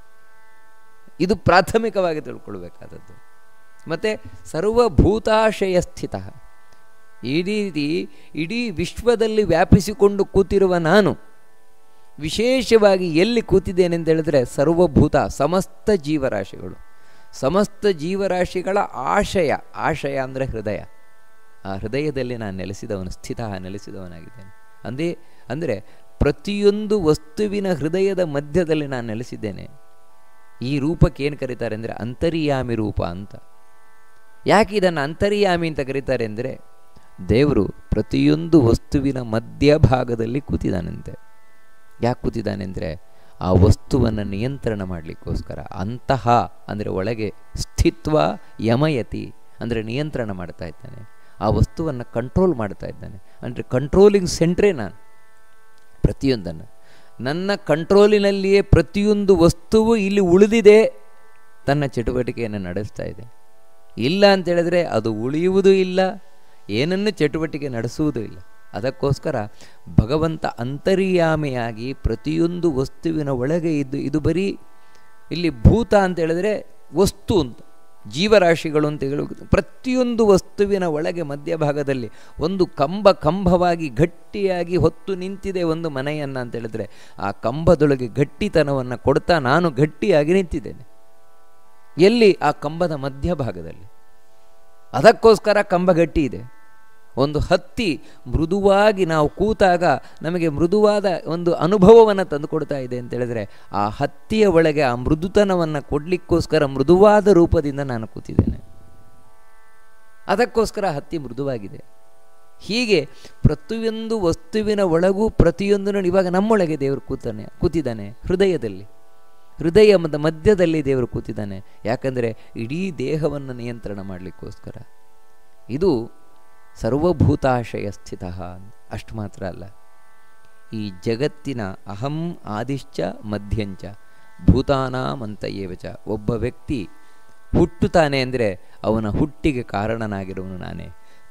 ಇದು ಪ್ರಾಥಮಿಕವಾಗಿ ತಿಳ್ಕೊಳ್ಬೇಕಾದದ್ದು ಮತ್ತು ಸರ್ವಭೂತಾಶಯ ಸ್ಥಿತ ಈ ರೀತಿ ಇಡೀ ವಿಶ್ವದಲ್ಲಿ ವ್ಯಾಪಿಸಿಕೊಂಡು ಕೂತಿರುವ ನಾನು ವಿಶೇಷವಾಗಿ ಎಲ್ಲಿ ಕೂತಿದ್ದೇನೆ ಅಂತ ಹೇಳಿದ್ರೆ ಸರ್ವಭೂತ ಸಮಸ್ತ ಜೀವರಾಶಿಗಳು ಸಮಸ್ತ ಜೀವರಾಶಿಗಳ ಆಶಯ ಆಶಯ ಅಂದರೆ ಹೃದಯ ಆ ಹೃದಯದಲ್ಲಿ ನಾನು ನೆಲೆಸಿದವನು ಸ್ಥಿತ ನೆಲೆಸಿದವನಾಗಿದ್ದೇನೆ ಅಂದೇ ಅಂದರೆ ಪ್ರತಿಯೊಂದು ವಸ್ತುವಿನ ಹೃದಯದ ಮಧ್ಯದಲ್ಲಿ ನಾನು ನೆಲೆಸಿದ್ದೇನೆ ಈ ರೂಪಕ್ಕೆ ಏನು ಕರೀತಾರೆ ಅಂದರೆ ಅಂತರ್ಯಾಮಿ ರೂಪ ಅಂತ ಯಾಕೆ ಇದನ್ನು ಅಂತರ್ಯಾಮಿ ಅಂತ ಕರೀತಾರೆ ಅಂದರೆ ದೇವರು ಪ್ರತಿಯೊಂದು ವಸ್ತುವಿನ ಮಧ್ಯಭಾಗದಲ್ಲಿ ಕೂತಿದ್ದಾನಂತೆ ಯಾಕೆ ಕೂತಿದ್ದಾನೆ ಅಂದರೆ ಆ ವಸ್ತುವನ್ನು ನಿಯಂತ್ರಣ ಮಾಡಲಿಕ್ಕೋಸ್ಕರ ಅಂತಹ ಅಂದರೆ ಒಳಗೆ ಸ್ಥಿತ್ವ ಯಮಯತಿ ಅಂದರೆ ನಿಯಂತ್ರಣ ಮಾಡ್ತಾ ಇದ್ದಾನೆ ಆ ವಸ್ತುವನ್ನು ಕಂಟ್ರೋಲ್ ಮಾಡ್ತಾ ಇದ್ದಾನೆ ಅಂದರೆ ಕಂಟ್ರೋಲಿಂಗ್ ಸೆಂಟ್ರೇ ನಾನು ಪ್ರತಿಯೊಂದನ್ನು ನನ್ನ ಕಂಟ್ರೋಲಿನಲ್ಲಿಯೇ ಪ್ರತಿಯೊಂದು ವಸ್ತುವು ಇಲ್ಲಿ ಉಳಿದಿದೆ ತನ್ನ ಚಟುವಟಿಕೆಯನ್ನು ನಡೆಸ್ತಾ ಇದೆ ಇಲ್ಲ ಅಂತ ಹೇಳಿದ್ರೆ ಅದು ಉಳಿಯುವುದೂ ಇಲ್ಲ ಏನನ್ನು ಚಟುವಟಿಕೆ ನಡೆಸುವುದೂ ಇಲ್ಲ ಅದಕ್ಕೋಸ್ಕರ ಭಗವಂತ ಅಂತರ್ಯಾಮಿಯಾಗಿ ಪ್ರತಿಯೊಂದು ವಸ್ತುವಿನ ಒಳಗೆ ಇದ್ದು ಇದು ಬರೀ ಇಲ್ಲಿ ಭೂತ ಅಂತ ಹೇಳಿದ್ರೆ ವಸ್ತು ಅಂತ ಜೀವರಾಶಿಗಳು ಅಂತ ಹೇಳಿ ಪ್ರತಿಯೊಂದು ವಸ್ತುವಿನ ಒಳಗೆ ಮಧ್ಯಭಾಗದಲ್ಲಿ ಒಂದು ಕಂಬ ಕಂಬವಾಗಿ ಗಟ್ಟಿಯಾಗಿ ಹೊತ್ತು ನಿಂತಿದೆ ಒಂದು ಮನೆಯನ್ನು ಅಂತ ಹೇಳಿದ್ರೆ ಆ ಕಂಬದೊಳಗೆ ಗಟ್ಟಿತನವನ್ನು ಕೊಡ್ತಾ ನಾನು ಗಟ್ಟಿಯಾಗಿ ನಿಂತಿದ್ದೇನೆ ಎಲ್ಲಿ ಆ ಕಂಬದ ಮಧ್ಯಭಾಗದಲ್ಲಿ ಅದಕ್ಕೋಸ್ಕರ ಕಂಬ ಗಟ್ಟಿ ಇದೆ ಒಂದು ಹತ್ತಿ ಮೃದುವಾಗಿ ನಾವು ಕೂತಾಗ ನಮಗೆ ಮೃದುವಾದ ಒಂದು ಅನುಭವವನ್ನು ತಂದುಕೊಡ್ತಾ ಇದೆ ಅಂತ ಹೇಳಿದ್ರೆ ಆ ಹತ್ತಿಯ ಒಳಗೆ ಆ ಮೃದುತನವನ್ನು ಕೊಡಲಿಕ್ಕೋಸ್ಕರ ಮೃದುವಾದ ರೂಪದಿಂದ ನಾನು ಕೂತಿದ್ದೇನೆ ಅದಕ್ಕೋಸ್ಕರ ಹತ್ತಿ ಮೃದುವಾಗಿದೆ ಹೀಗೆ ಪ್ರತಿಯೊಂದು ವಸ್ತುವಿನ ಒಳಗೂ ಪ್ರತಿಯೊಂದನ್ನು ಇವಾಗ ನಮ್ಮೊಳಗೆ ದೇವರು ಕೂತಾನೆ ಕೂತಿದ್ದಾನೆ ಹೃದಯದಲ್ಲಿ ಹೃದಯದ ಮಧ್ಯದಲ್ಲಿ ದೇವರು ಕೂತಿದ್ದಾನೆ ಯಾಕಂದರೆ ಇಡೀ ದೇಹವನ್ನು ನಿಯಂತ್ರಣ ಮಾಡಲಿಕ್ಕೋಸ್ಕರ ಇದು ಸರ್ವಭೂತಾಶಯ ಸ್ಥಿತ ಅಷ್ಟು ಮಾತ್ರ ಅಲ್ಲ ಈ ಜಗತ್ತಿನ ಅಹಂ ಆದಿಶ್ಚ ಮಧ್ಯಂಚ ಭೂತಾನಾಮಂತಯೇವಚ ಒಬ್ಬ ವ್ಯಕ್ತಿ ಹುಟ್ಟುತ್ತಾನೆ ಅಂದರೆ ಅವನ ಹುಟ್ಟಿಗೆ ಕಾರಣನಾಗಿರುವನು ನಾನೇ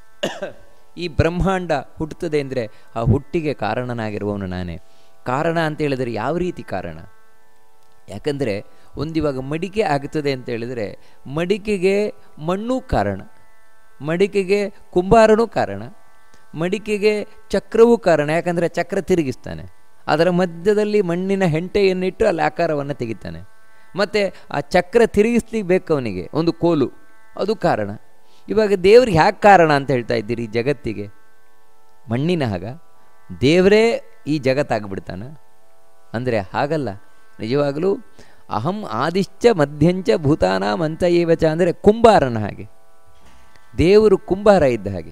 ಈ ಬ್ರಹ್ಮಾಂಡ ಹುಟ್ಟುತ್ತದೆ ಅಂದರೆ ಆ ಹುಟ್ಟಿಗೆ ಕಾರಣನಾಗಿರುವವನು ನಾನೇ ಕಾರಣ ಅಂತ ಹೇಳಿದರೆ ಯಾವ ರೀತಿ ಕಾರಣ ಯಾಕಂದರೆ ಒಂದಿವಾಗ ಮಡಿಕೆ ಆಗ್ತದೆ ಅಂತ ಹೇಳಿದರೆ ಮಡಿಕೆಗೆ ಮಣ್ಣು ಕಾರಣ ಮಡಿಕೆಗೆ ಕುಂಬಾರನೂ ಕಾರಣ ಮಡಿಕೆಗೆ ಚಕ್ರವೂ ಕಾರಣ ಯಾಕಂದರೆ ಚಕ್ರ ತಿರುಗಿಸ್ತಾನೆ ಅದರ ಮಧ್ಯದಲ್ಲಿ ಮಣ್ಣಿನ ಹೆಂಟೆಯನ್ನಿಟ್ಟು ಅಲ್ಲಿ ಆಕಾರವನ್ನು ತೆಗಿತಾನೆ ಮತ್ತು ಆ ಚಕ್ರ ತಿರುಗಿಸ್ಲಿಕ್ಕೆ ಬೇಕು ಅವನಿಗೆ ಒಂದು ಕೋಲು ಅದು ಕಾರಣ ಇವಾಗ ದೇವ್ರಿಗೆ ಯಾಕೆ ಕಾರಣ ಅಂತ ಹೇಳ್ತಾ ಇದ್ದೀರಿ ಈ ಜಗತ್ತಿಗೆ ಮಣ್ಣಿನ ಹಾಗ ದೇವರೇ ಈ ಜಗತ್ತಾಗ್ಬಿಡ್ತಾನೆ ಅಂದರೆ ಹಾಗಲ್ಲ ನಿಜವಾಗಲೂ ಅಹಂ ಆದಿಶ್ಚ ಮಧ್ಯಂಚ ಭೂತಾನ ಮಂತಯೇವಚ ಅಂದರೆ ಕುಂಬಾರನ ಹಾಗೆ ದೇವರು ಕುಂಬಾರ ಇದ್ದ ಹಾಗೆ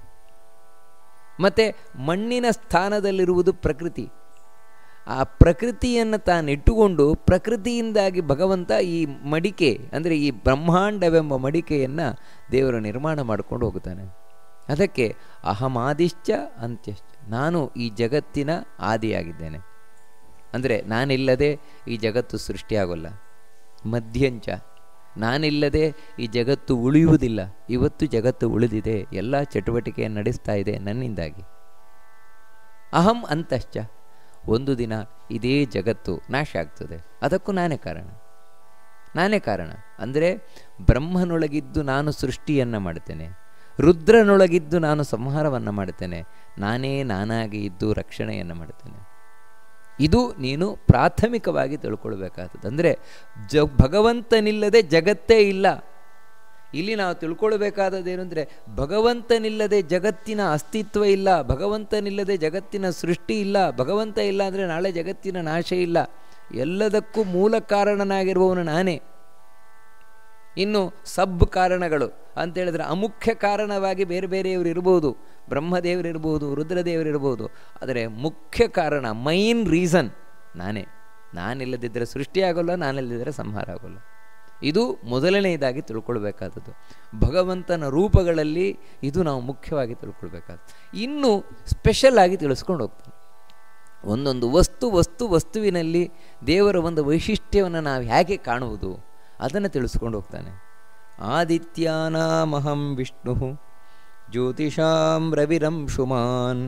ಮತ್ತು ಮಣ್ಣಿನ ಸ್ಥಾನದಲ್ಲಿರುವುದು ಪ್ರಕೃತಿ ಆ ಪ್ರಕೃತಿಯನ್ನು ತಾನಿಟ್ಟುಕೊಂಡು ಪ್ರಕೃತಿಯಿಂದಾಗಿ ಭಗವಂತ ಈ ಮಡಿಕೆ ಅಂದರೆ ಈ ಬ್ರಹ್ಮಾಂಡವೆಂಬ ಮಡಿಕೆಯನ್ನು ದೇವರು ನಿರ್ಮಾಣ ಮಾಡಿಕೊಂಡು ಹೋಗುತ್ತಾನೆ ಅದಕ್ಕೆ ಅಹಮಾದಿಶ್ಚ ಅಂತ್ಯಶ್ಚ ನಾನು ಈ ಜಗತ್ತಿನ ಆದಿಯಾಗಿದ್ದೇನೆ ಅಂದರೆ ನಾನಿಲ್ಲದೆ ಈ ಜಗತ್ತು ಸೃಷ್ಟಿಯಾಗೋಲ್ಲ ಮಧ್ಯಂಚ ನಾನಿಲ್ಲದೆ ಈ ಜಗತ್ತು ಉಳಿಯುವುದಿಲ್ಲ ಇವತ್ತು ಜಗತ್ತು ಉಳಿದಿದೆ ಎಲ್ಲ ಚಟುವಟಿಕೆಯನ್ನು ನಡೆಸ್ತಾ ಇದೆ ನನ್ನಿಂದಾಗಿ ಅಹಂ ಅಂತಶ್ಚ ಒಂದು ದಿನ ಇದೇ ಜಗತ್ತು ನಾಶ ಆಗ್ತದೆ ಅದಕ್ಕೂ ನಾನೇ ಕಾರಣ ನಾನೇ ಕಾರಣ ಅಂದರೆ ಬ್ರಹ್ಮನೊಳಗಿದ್ದು ನಾನು ಸೃಷ್ಟಿಯನ್ನು ಮಾಡ್ತೇನೆ ರುದ್ರನೊಳಗಿದ್ದು ನಾನು ಸಂಹಾರವನ್ನು ಮಾಡ್ತೇನೆ ನಾನೇ ನಾನಾಗಿ ಇದ್ದು ರಕ್ಷಣೆಯನ್ನು ಮಾಡ್ತೇನೆ ಇದು ನೀನು ಪ್ರಾಥಮಿಕವಾಗಿ ತಿಳ್ಕೊಳ್ಬೇಕಾದದ್ದು ಅಂದರೆ ಜ ಭಗವಂತನಿಲ್ಲದೆ ಜಗತ್ತೇ ಇಲ್ಲ ಇಲ್ಲಿ ನಾವು ತಿಳ್ಕೊಳ್ಬೇಕಾದದ್ದೇನು ಅಂದರೆ ಭಗವಂತನಿಲ್ಲದೆ ಜಗತ್ತಿನ ಅಸ್ತಿತ್ವ ಇಲ್ಲ ಭಗವಂತನಿಲ್ಲದೆ ಜಗತ್ತಿನ ಸೃಷ್ಟಿ ಇಲ್ಲ ಭಗವಂತ ಇಲ್ಲ ಅಂದರೆ ನಾಳೆ ಜಗತ್ತಿನ ನಾಶ ಇಲ್ಲ ಎಲ್ಲದಕ್ಕೂ ಮೂಲ ಕಾರಣನಾಗಿರುವವನು ನಾನೇ ಇನ್ನು ಸಬ್ ಕಾರಣಗಳು ಅಂತ ಹೇಳಿದ್ರೆ ಅಮುಖ್ಯ ಕಾರಣವಾಗಿ ಬೇರೆ ಬೇರೆಯವರು ಇರ್ಬೋದು ಬ್ರಹ್ಮದೇವರಿರ್ಬೋದು ರುದ್ರದೇವರಿರ್ಬೋದು ಆದರೆ ಮುಖ್ಯ ಕಾರಣ ಮೈನ್ ರೀಸನ್ ನಾನೇ ನಾನಿಲ್ಲದಿದ್ದರೆ ಸೃಷ್ಟಿಯಾಗೋಲ್ಲ ನಾನಿಲ್ಲದಿದ್ದರೆ ಸಂಹಾರ ಆಗೋಲ್ಲ ಇದು ಮೊದಲನೆಯದಾಗಿ ತಿಳ್ಕೊಳ್ಬೇಕಾದದ್ದು ಭಗವಂತನ ರೂಪಗಳಲ್ಲಿ ಇದು ನಾವು ಮುಖ್ಯವಾಗಿ ತಿಳ್ಕೊಳ್ಬೇಕಾದ್ದು ಇನ್ನು ಸ್ಪೆಷಲ್ ಆಗಿ ತಿಳಿಸ್ಕೊಂಡು ಹೋಗ್ತಾನೆ ಒಂದೊಂದು ವಸ್ತು ವಸ್ತು ವಸ್ತುವಿನಲ್ಲಿ ದೇವರ ಒಂದು ವೈಶಿಷ್ಟ್ಯವನ್ನು ನಾವು ಹೇಗೆ ಕಾಣುವುದು ಅದನ್ನು ತಿಳಿಸ್ಕೊಂಡು ಹೋಗ್ತಾನೆ ಆದಿತ್ಯಾನಾಮಹಂ ವಿಷ್ಣು ಜ್ಯೋತಿಷಾಂ ರವಿರಂಶುಮಾನ್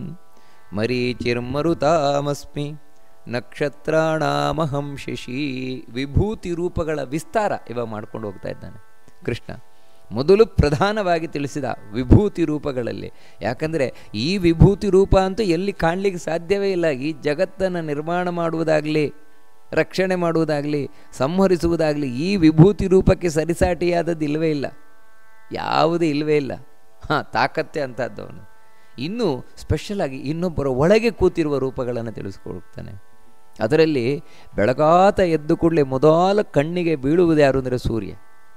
ಮರೀಚಿರ್ಮರುತಾಮಸ್ಮಿ ನಕ್ಷತ್ರಾಣಾಮಹಂ ಶಶಿ ವಿಭೂತಿ ರೂಪಗಳ ವಿಸ್ತಾರ ಇವ ಮಾಡ್ಕೊಂಡು ಹೋಗ್ತಾ ಇದ್ದಾನೆ ಕೃಷ್ಣ ಮೊದಲು ಪ್ರಧಾನವಾಗಿ ತಿಳಿಸಿದ ವಿಭೂತಿ ರೂಪಗಳಲ್ಲಿ ಯಾಕಂದರೆ ಈ ವಿಭೂತಿ ರೂಪ ಅಂತೂ ಎಲ್ಲಿ ಕಾಣಲಿಕ್ಕೆ ಸಾಧ್ಯವೇ ಇಲ್ಲ ಈ ಜಗತ್ತನ್ನು ನಿರ್ಮಾಣ ಮಾಡುವುದಾಗಲಿ ರಕ್ಷಣೆ ಮಾಡುವುದಾಗಲಿ ಸಂಹರಿಸುವುದಾಗಲಿ ಈ ವಿಭೂತಿ ರೂಪಕ್ಕೆ ಸರಿಸಾಟಿಯಾದದ್ದು ಇಲ್ಲವೇ ಇಲ್ಲ ಯಾವುದೇ ಇಲ್ಲವೇ ಇಲ್ಲ ಹಾಂ ತಾಕತ್ತೆ ಅಂತದ್ದವನು ಇನ್ನೂ ಸ್ಪೆಷಲಾಗಿ ಇನ್ನೊಬ್ಬರ ಒಳಗೆ ಕೂತಿರುವ ರೂಪಗಳನ್ನು ತಿಳಿಸ್ಕೊಳ್ತಾನೆ ಅದರಲ್ಲಿ ಬೆಳಗಾತ ಎದ್ದು ಕೂಡಲೇ ಮೊದಲ ಕಣ್ಣಿಗೆ ಬೀಳುವುದು ಯಾರು ಅಂದರೆ ಸೂರ್ಯ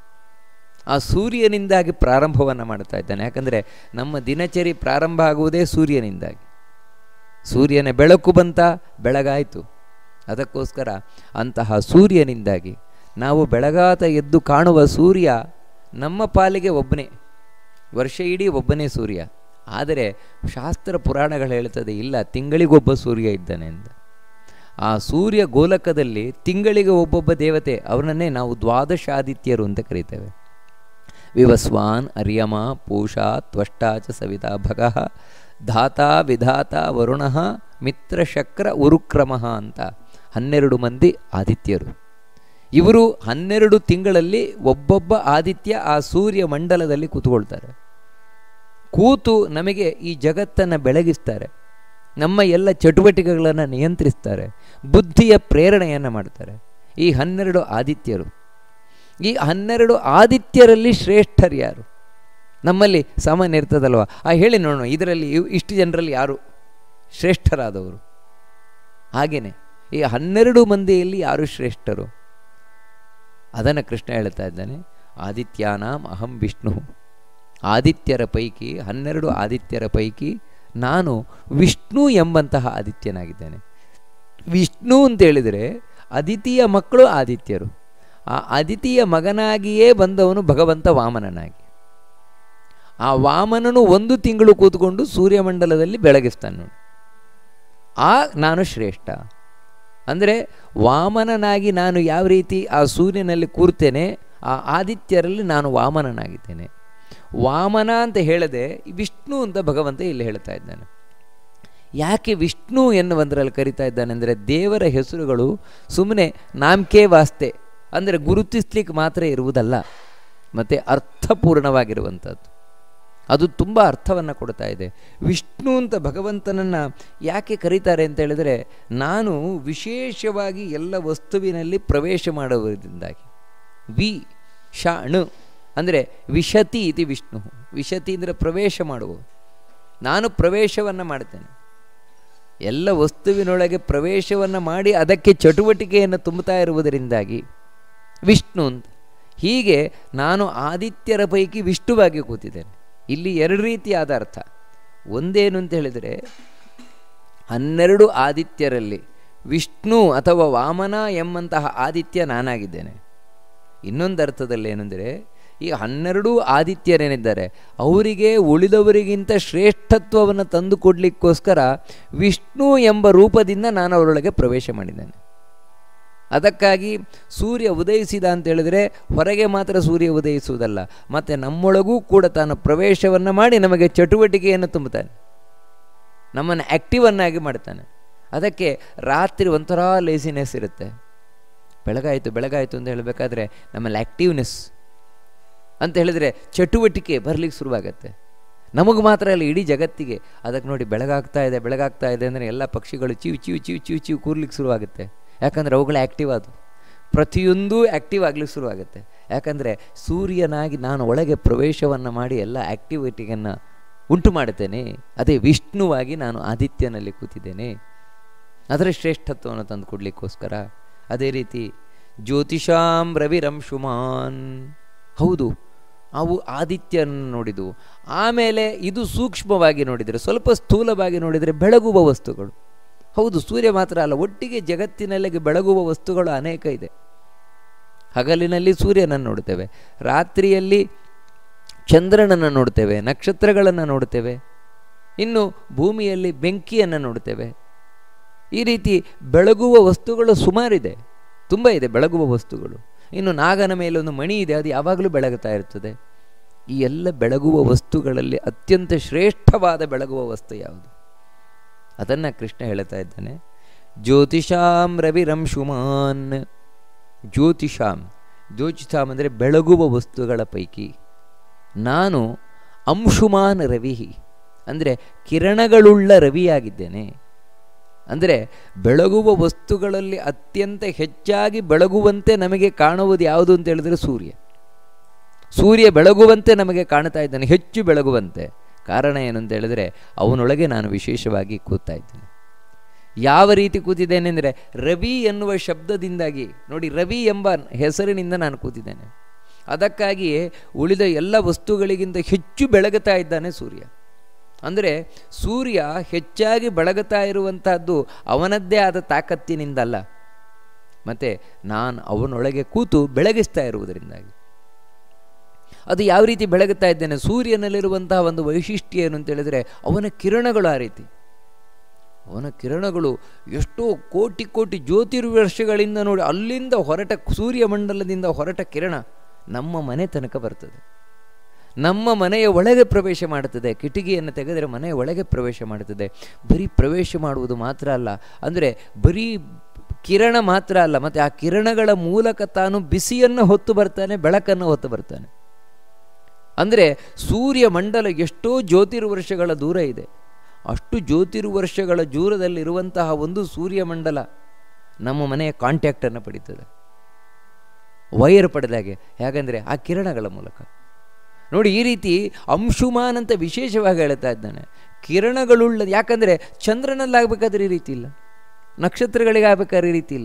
ಆ ಸೂರ್ಯನಿಂದಾಗಿ ಪ್ರಾರಂಭವನ್ನು ಮಾಡ್ತಾ ಇದ್ದಾನೆ ಯಾಕಂದರೆ ನಮ್ಮ ದಿನಚರಿ ಪ್ರಾರಂಭ ಆಗುವುದೇ ಸೂರ್ಯನಿಂದಾಗಿ ಸೂರ್ಯನ ಬೆಳಕು ಬಂತ ಬೆಳಗಾಯಿತು ಅದಕ್ಕೋಸ್ಕರ ಅಂತಹ ಸೂರ್ಯನಿಂದಾಗಿ ನಾವು ಬೆಳಗಾತ ಎದ್ದು ಕಾಣುವ ಸೂರ್ಯ ನಮ್ಮ ಪಾಲಿಗೆ ಒಬ್ಬನೇ ವರ್ಷ ಇಡೀ ಒಬ್ಬನೇ ಸೂರ್ಯ ಆದರೆ ಶಾಸ್ತ್ರ ಪುರಾಣಗಳು ಹೇಳ್ತದೆ ಇಲ್ಲ ತಿಂಗಳಿಗೊಬ್ಬ ಸೂರ್ಯ ಇದ್ದಾನೆ ಅಂತ ಆ ಸೂರ್ಯ ಗೋಲಕದಲ್ಲಿ ತಿಂಗಳಿಗೆ ಒಬ್ಬೊಬ್ಬ ದೇವತೆ ಅವರನ್ನೇ ನಾವು ದ್ವಾದಶಾದಿತ್ಯರು ಅಂತ ಕರೀತೇವೆ ವಿವಸ್ವಾನ್ ಅರ್ಯಮ ಪೂಷಾ ತ್ವಷ್ಟಾ ಚ ಸವಿತಾ ಭಗಃ ಧಾತಾ ವಿಧಾತ ವರುಣ ಮಿತ್ರಶಕ್ರ ಉರುಕ್ರಮ ಅಂತ ಹನ್ನೆರಡು ಮಂದಿ ಆದಿತ್ಯರು ಇವರು ಹನ್ನೆರಡು ತಿಂಗಳಲ್ಲಿ ಒಬ್ಬೊಬ್ಬ ಆದಿತ್ಯ ಆ ಸೂರ್ಯ ಮಂಡಲದಲ್ಲಿ ಕೂತ್ಕೊಳ್ತಾರೆ ಕೂತು ನಮಗೆ ಈ ಜಗತ್ತನ್ನು ಬೆಳಗಿಸ್ತಾರೆ ನಮ್ಮ ಎಲ್ಲ ಚಟುವಟಿಕೆಗಳನ್ನು ನಿಯಂತ್ರಿಸ್ತಾರೆ ಬುದ್ಧಿಯ ಪ್ರೇರಣೆಯನ್ನು ಮಾಡ್ತಾರೆ ಈ ಹನ್ನೆರಡು ಆದಿತ್ಯರು ಈ ಹನ್ನೆರಡು ಆದಿತ್ಯರಲ್ಲಿ ಶ್ರೇಷ್ಠರು ಯಾರು ನಮ್ಮಲ್ಲಿ ಸಾಮಾನ್ಯ ಇರ್ತದಲ್ವ ಆ ಹೇಳಿ ನೋಡೋಣ ಇದರಲ್ಲಿ ಇಷ್ಟು ಜನರಲ್ಲಿ ಯಾರು ಶ್ರೇಷ್ಠರಾದವರು ಹಾಗೆಯೇ ಈ ಹನ್ನೆರಡು ಮಂದಿಯಲ್ಲಿ ಯಾರು ಶ್ರೇಷ್ಠರು ಅದನ್ನು ಕೃಷ್ಣ ಹೇಳ್ತಾ ಇದ್ದಾನೆ ಆದಿತ್ಯಾನಾಂ ಅಹಂ ವಿಷ್ಣು ಆದಿತ್ಯರ ಪೈಕಿ ಹನ್ನೆರಡು ಆದಿತ್ಯರ ಪೈಕಿ ನಾನು ವಿಷ್ಣು ಎಂಬಂತಹ ಆದಿತ್ಯನಾಗಿದ್ದೇನೆ ವಿಷ್ಣು ಅಂತೇಳಿದರೆ ಅದಿತಿಯ ಮಕ್ಕಳು ಆದಿತ್ಯರು ಆ ಅದಿತಿಯ ಮಗನಾಗಿಯೇ ಬಂದವನು ಭಗವಂತ ವಾಮನನಾಗಿ ಆ ವಾಮನನು ಒಂದು ತಿಂಗಳು ಕೂತ್ಕೊಂಡು ಸೂರ್ಯಮಂಡಲದಲ್ಲಿ ಬೆಳಗಿಸ್ತಾನೆ ನೋಡಿ ಆ ನಾನು ಶ್ರೇಷ್ಠ ಅಂದರೆ ವಾಮನನಾಗಿ ನಾನು ಯಾವ ರೀತಿ ಆ ಸೂರ್ಯನಲ್ಲಿ ಕೂರ್ತೇನೆ ಆ ಆದಿತ್ಯರಲ್ಲಿ ನಾನು ವಾಮನನಾಗಿದ್ದೇನೆ ವಾಮನ ಅಂತ ಹೇಳದೆ ವಿಷ್ಣು ಅಂತ ಭಗವಂತ ಇಲ್ಲಿ ಹೇಳ್ತಾ ಇದ್ದಾನೆ ಯಾಕೆ ವಿಷ್ಣು ಎನ್ನುವಂದರಲ್ಲಿ ಕರಿತಾ ಇದ್ದಾನೆ ಅಂದರೆ ದೇವರ ಹೆಸರುಗಳು ಸುಮ್ಮನೆ ನಾಮಕೆ ವಾಸ್ತೆ ಅಂದರೆ ಗುರುತಿಸ್ಲಿಕ್ಕೆ ಮಾತ್ರ ಇರುವುದಲ್ಲ ಮತ್ತು ಅರ್ಥಪೂರ್ಣವಾಗಿರುವಂಥದ್ದು ಅದು ತುಂಬ ಅರ್ಥವನ್ನು ಕೊಡ್ತಾ ಇದೆ ವಿಷ್ಣು ಅಂತ ಭಗವಂತನನ್ನು ಯಾಕೆ ಕರೀತಾರೆ ಅಂತ ಹೇಳಿದರೆ ನಾನು ವಿಶೇಷವಾಗಿ ಎಲ್ಲ ವಸ್ತುವಿನಲ್ಲಿ ಪ್ರವೇಶ ಮಾಡುವುದರಿಂದಾಗಿ ವಿ ಶಾಣು ಅಂದರೆ ವಿಶತಿ ಇತಿ ವಿಷ್ಣು ವಿಶತಿ ಅಂದರೆ ಪ್ರವೇಶ ಮಾಡುವ ನಾನು ಪ್ರವೇಶವನ್ನು ಮಾಡ್ತೇನೆ ಎಲ್ಲ ವಸ್ತುವಿನೊಳಗೆ ಪ್ರವೇಶವನ್ನು ಮಾಡಿ ಅದಕ್ಕೆ ಚಟುವಟಿಕೆಯನ್ನು ತುಂಬುತ್ತಾ ಇರುವುದರಿಂದಾಗಿ ವಿಷ್ಣು ಅಂತ ಹೀಗೆ ನಾನು ಆದಿತ್ಯರ ಪೈಕಿ ವಿಷ್ಣುವಾಗಿ ಕೂತಿದ್ದೇನೆ ಇಲ್ಲಿ ಎರಡು ರೀತಿಯಾದ ಅರ್ಥ ಒಂದೇನು ಅಂತ ಹೇಳಿದರೆ ಹನ್ನೆರಡು ಆದಿತ್ಯರಲ್ಲಿ ವಿಷ್ಣು ಅಥವಾ ವಾಮನ ಎಂಬಂತಹ ಆದಿತ್ಯ ನಾನಾಗಿದ್ದೇನೆ ಇನ್ನೊಂದು ಅರ್ಥದಲ್ಲಿ ಏನೆಂದರೆ ಈ ಹನ್ನೆರಡು ಆದಿತ್ಯರೇನಿದ್ದಾರೆ ಅವರಿಗೆ ಉಳಿದವರಿಗಿಂತ ಶ್ರೇಷ್ಠತ್ವವನ್ನು ತಂದು ಕೊಡಲಿಕ್ಕೋಸ್ಕರ ವಿಷ್ಣು ಎಂಬ ರೂಪದಿಂದ ನಾನು ಅವರೊಳಗೆ ಪ್ರವೇಶ ಮಾಡಿದ್ದೇನೆ ಅದಕ್ಕಾಗಿ ಸೂರ್ಯ ಉದಯಿಸಿದ ಅಂತ ಹೇಳಿದರೆ ಹೊರಗೆ ಮಾತ್ರ ಸೂರ್ಯ ಉದಯಿಸುವುದಲ್ಲ ಮತ್ತು ನಮ್ಮೊಳಗೂ ಕೂಡ ತಾನು ಪ್ರವೇಶವನ್ನು ಮಾಡಿ ನಮಗೆ ಚಟುವಟಿಕೆಯನ್ನು ತುಂಬುತ್ತಾನೆ ನಮ್ಮನ್ನು ಆ್ಯಕ್ಟಿವನ್ನಾಗಿ ಮಾಡ್ತಾನೆ ಅದಕ್ಕೆ ರಾತ್ರಿ ಒಂಥರ ಲೇಸಿನೆಸ್ ಇರುತ್ತೆ ಬೆಳಗಾಯಿತು ಬೆಳಗಾಯಿತು ಅಂತ ಹೇಳಬೇಕಾದ್ರೆ ನಮ್ಮಲ್ಲಿ ಆ್ಯಕ್ಟಿವ್ನೆಸ್ ಅಂತ ಹೇಳಿದರೆ ಚಟುವಟಿಕೆ ಬರಲಿಕ್ಕೆ ಶುರುವಾಗತ್ತೆ ನಮಗೆ ಮಾತ್ರ ಅಲ್ಲ ಇಡೀ ಜಗತ್ತಿಗೆ ಅದಕ್ಕೆ ನೋಡಿ ಬೆಳಗಾಗ್ತಾ ಇದೆ ಬೆಳಗಾಗ್ತಾ ಇದೆ ಅಂದರೆ ಎಲ್ಲ ಪಕ್ಷಿಗಳು ಚಿವ್ ಚಿವ್ ಚಿವ್ ಚಿವ್ ಚಿವ್ ಕೂರ್ಲಿಕ್ಕೆ ಶುರುವಾಗುತ್ತೆ ಯಾಕಂದರೆ ಅವುಗಳು ಆ್ಯಕ್ಟಿವ್ ಆದವು ಪ್ರತಿಯೊಂದೂ ಆ್ಯಕ್ಟಿವ್ ಆಗಲಿಕ್ಕೆ ಶುರುವಾಗುತ್ತೆ ಯಾಕಂದರೆ ಸೂರ್ಯನಾಗಿ ನಾನು ಒಳಗೆ ಪ್ರವೇಶವನ್ನು ಮಾಡಿ ಎಲ್ಲ ಆ್ಯಕ್ಟಿವಿಟಿಯನ್ನು ಉಂಟು ಮಾಡುತ್ತೇನೆ ಅದೇ ವಿಷ್ಣುವಾಗಿ ನಾನು ಆದಿತ್ಯನಲ್ಲಿ ಕೂತಿದ್ದೇನೆ ಅದರ ಶ್ರೇಷ್ಠತ್ವವನ್ನು ತಂದು ಕೊಡಲಿಕ್ಕೋಸ್ಕರ ಅದೇ ರೀತಿ ಜ್ಯೋತಿಷಾಂ ರವಿರಂಶುಮಾನ್ ಹೌದು ಅವು ಆದಿತ್ಯನ ನೋಡಿದವು ಆಮೇಲೆ ಇದು ಸೂಕ್ಷ್ಮವಾಗಿ ನೋಡಿದರೆ ಸ್ವಲ್ಪ ಸ್ಥೂಲವಾಗಿ ನೋಡಿದರೆ ಬೆಳಗುವ ವಸ್ತುಗಳು ಹೌದು ಸೂರ್ಯ ಮಾತ್ರ ಅಲ್ಲ ಒಟ್ಟಿಗೆ ಜಗತ್ತಿನಲ್ಲಿ ಬೆಳಗುವ ವಸ್ತುಗಳು ಅನೇಕ ಇದೆ ಹಗಲಿನಲ್ಲಿ ಸೂರ್ಯನನ್ನು ನೋಡ್ತೇವೆ ರಾತ್ರಿಯಲ್ಲಿ ಚಂದ್ರನನ್ನು ನೋಡ್ತೇವೆ ನಕ್ಷತ್ರಗಳನ್ನು ನೋಡ್ತೇವೆ ಇನ್ನು ಭೂಮಿಯಲ್ಲಿ ಬೆಂಕಿಯನ್ನು ನೋಡ್ತೇವೆ ಈ ರೀತಿ ಬೆಳಗುವ ವಸ್ತುಗಳು ಸುಮಾರಿದೆ ತುಂಬ ಇದೆ ಬೆಳಗುವ ವಸ್ತುಗಳು ಇನ್ನು ನಾಗನ ಮೇಲೆ ಒಂದು ಮಣಿ ಇದೆ ಅದು ಯಾವಾಗಲೂ ಬೆಳಗುತ್ತಾ ಇರ್ತದೆ ಈ ಎಲ್ಲ ಬೆಳಗುವ ವಸ್ತುಗಳಲ್ಲಿ ಅತ್ಯಂತ ಶ್ರೇಷ್ಠವಾದ ಬೆಳಗುವ ವಸ್ತು ಯಾವುದು ಅದನ್ನು ಕೃಷ್ಣ ಹೇಳ್ತಾ ಇದ್ದಾನೆ ಜ್ಯೋತಿಷಾಂ ರವಿರಂಶುಮಾನ್ ಜ್ಯೋತಿಷಾಂ ಜ್ಯೋತಿಷಾಂ ಅಂದರೆ ಬೆಳಗುವ ವಸ್ತುಗಳ ಪೈಕಿ ನಾನು ಅಂಶುಮಾನ್ ರವಿ ಅಂದರೆ ಕಿರಣಗಳುಳ್ಳ ರವಿಯಾಗಿದ್ದೇನೆ ಅಂದರೆ ಬೆಳಗುವ ವಸ್ತುಗಳಲ್ಲಿ ಅತ್ಯಂತ ಹೆಚ್ಚಾಗಿ ಬೆಳಗುವಂತೆ ನಮಗೆ ಕಾಣುವುದು ಯಾವುದು ಅಂತ ಹೇಳಿದರೆ ಸೂರ್ಯ ಸೂರ್ಯ ಬೆಳಗುವಂತೆ ನಮಗೆ ಕಾಣ್ತಾ ಇದ್ದಾನೆ ಹೆಚ್ಚು ಬೆಳಗುವಂತೆ ಕಾರಣ ಏನು ಅಂತ ಹೇಳಿದರೆ ಅವನೊಳಗೆ ನಾನು ವಿಶೇಷವಾಗಿ ಕೂತಾ ಇದ್ದೇನೆ ಯಾವ ರೀತಿ ಕೂತಿದ್ದೇನೆ ಅಂದರೆ ರವಿ ಎನ್ನುವ ಶಬ್ದದಿಂದಾಗಿ ನೋಡಿ ರವಿ ಎಂಬ ಹೆಸರಿನಿಂದ ನಾನು ಕೂತಿದ್ದೇನೆ ಅದಕ್ಕಾಗಿಯೇ ಉಳಿದ ಎಲ್ಲ ವಸ್ತುಗಳಿಗಿಂತ ಹೆಚ್ಚು ಬೆಳಗುತ್ತಾ ಇದ್ದಾನೆ ಸೂರ್ಯ ಅಂದರೆ ಸೂರ್ಯ ಹೆಚ್ಚಾಗಿ ಬೆಳಗುತ್ತಾ ಇರುವಂತಹದ್ದು ಅವನದ್ದೇ ಆದ ತಾಕತ್ತಿನಿಂದಲ್ಲ ಮತ್ತು ನಾನು ಅವನೊಳಗೆ ಕೂತು ಬೆಳಗಿಸ್ತಾ ಇರುವುದರಿಂದಾಗಿ ಅದು ಯಾವ ರೀತಿ ಬೆಳಗುತ್ತಾ ಇದ್ದೇನೆ ಸೂರ್ಯನಲ್ಲಿರುವಂತಹ ಒಂದು ವೈಶಿಷ್ಟ್ಯ ಏನು ಅಂತ ಹೇಳಿದರೆ ಅವನ ಕಿರಣಗಳು ಆ ರೀತಿ ಅವನ ಕಿರಣಗಳು ಎಷ್ಟೋ ಕೋಟಿ ಕೋಟಿ ಜ್ಯೋತಿರ್ವರ್ಷಗಳಿಂದ ನೋಡಿ ಅಲ್ಲಿಂದ ಹೊರಟ ಸೂರ್ಯಮಂಡಲದಿಂದ ಹೊರಟ ಕಿರಣ ನಮ್ಮ ಮನೆ ತನಕ ಬರ್ತದೆ ನಮ್ಮ ಮನೆಯ ಒಳಗೆ ಪ್ರವೇಶ ಮಾಡುತ್ತದೆ ಕಿಟಕಿಯನ್ನು ತೆಗೆದರೆ ಮನೆಯ ಒಳಗೆ ಪ್ರವೇಶ ಮಾಡುತ್ತದೆ ಬರೀ ಪ್ರವೇಶ ಮಾಡುವುದು ಮಾತ್ರ ಅಲ್ಲ ಅಂದರೆ ಬರೀ ಕಿರಣ ಮಾತ್ರ ಅಲ್ಲ ಮತ್ತು ಆ ಕಿರಣಗಳ ಮೂಲಕ ತಾನು ಬಿಸಿಯನ್ನು ಹೊತ್ತು ಬರ್ತಾನೆ ಬೆಳಕನ್ನು ಹೊತ್ತು ಬರ್ತಾನೆ ಅಂದರೆ ಸೂರ್ಯ ಮಂಡಲ ಎಷ್ಟೋ ಜ್ಯೋತಿರ್ವರ್ಷಗಳ ದೂರ ಇದೆ ಅಷ್ಟು ಜ್ಯೋತಿರ್ವರ್ಷಗಳ ದೂರದಲ್ಲಿರುವಂತಹ ಒಂದು ಸೂರ್ಯಮಂಡಲ ನಮ್ಮ ಮನೆಯ ಕಾಂಟ್ಯಾಕ್ಟನ್ನು ಪಡೀತದೆ ವೈರ್ ಪಡೆದಾಗೆ ಹೇಗೆಂದರೆ ಆ ಕಿರಣಗಳ ಮೂಲಕ ನೋಡಿ ಈ ರೀತಿ ಅಂಶುಮಾನ್ ಅಂತ ವಿಶೇಷವಾಗಿ ಹೇಳ್ತಾ ಇದ್ದಾನೆ ಕಿರಣಗಳುಳ್ಳ ಯಾಕಂದರೆ ಚಂದ್ರನಲ್ಲಾಗಬೇಕಾದ್ರೆ ಈ ರೀತಿ ಇಲ್ಲ ನಕ್ಷತ್ರಗಳಿಗೆ ಆಗಬೇಕಾದ್ರೆ ಈ ರೀತಿ ಇಲ್ಲ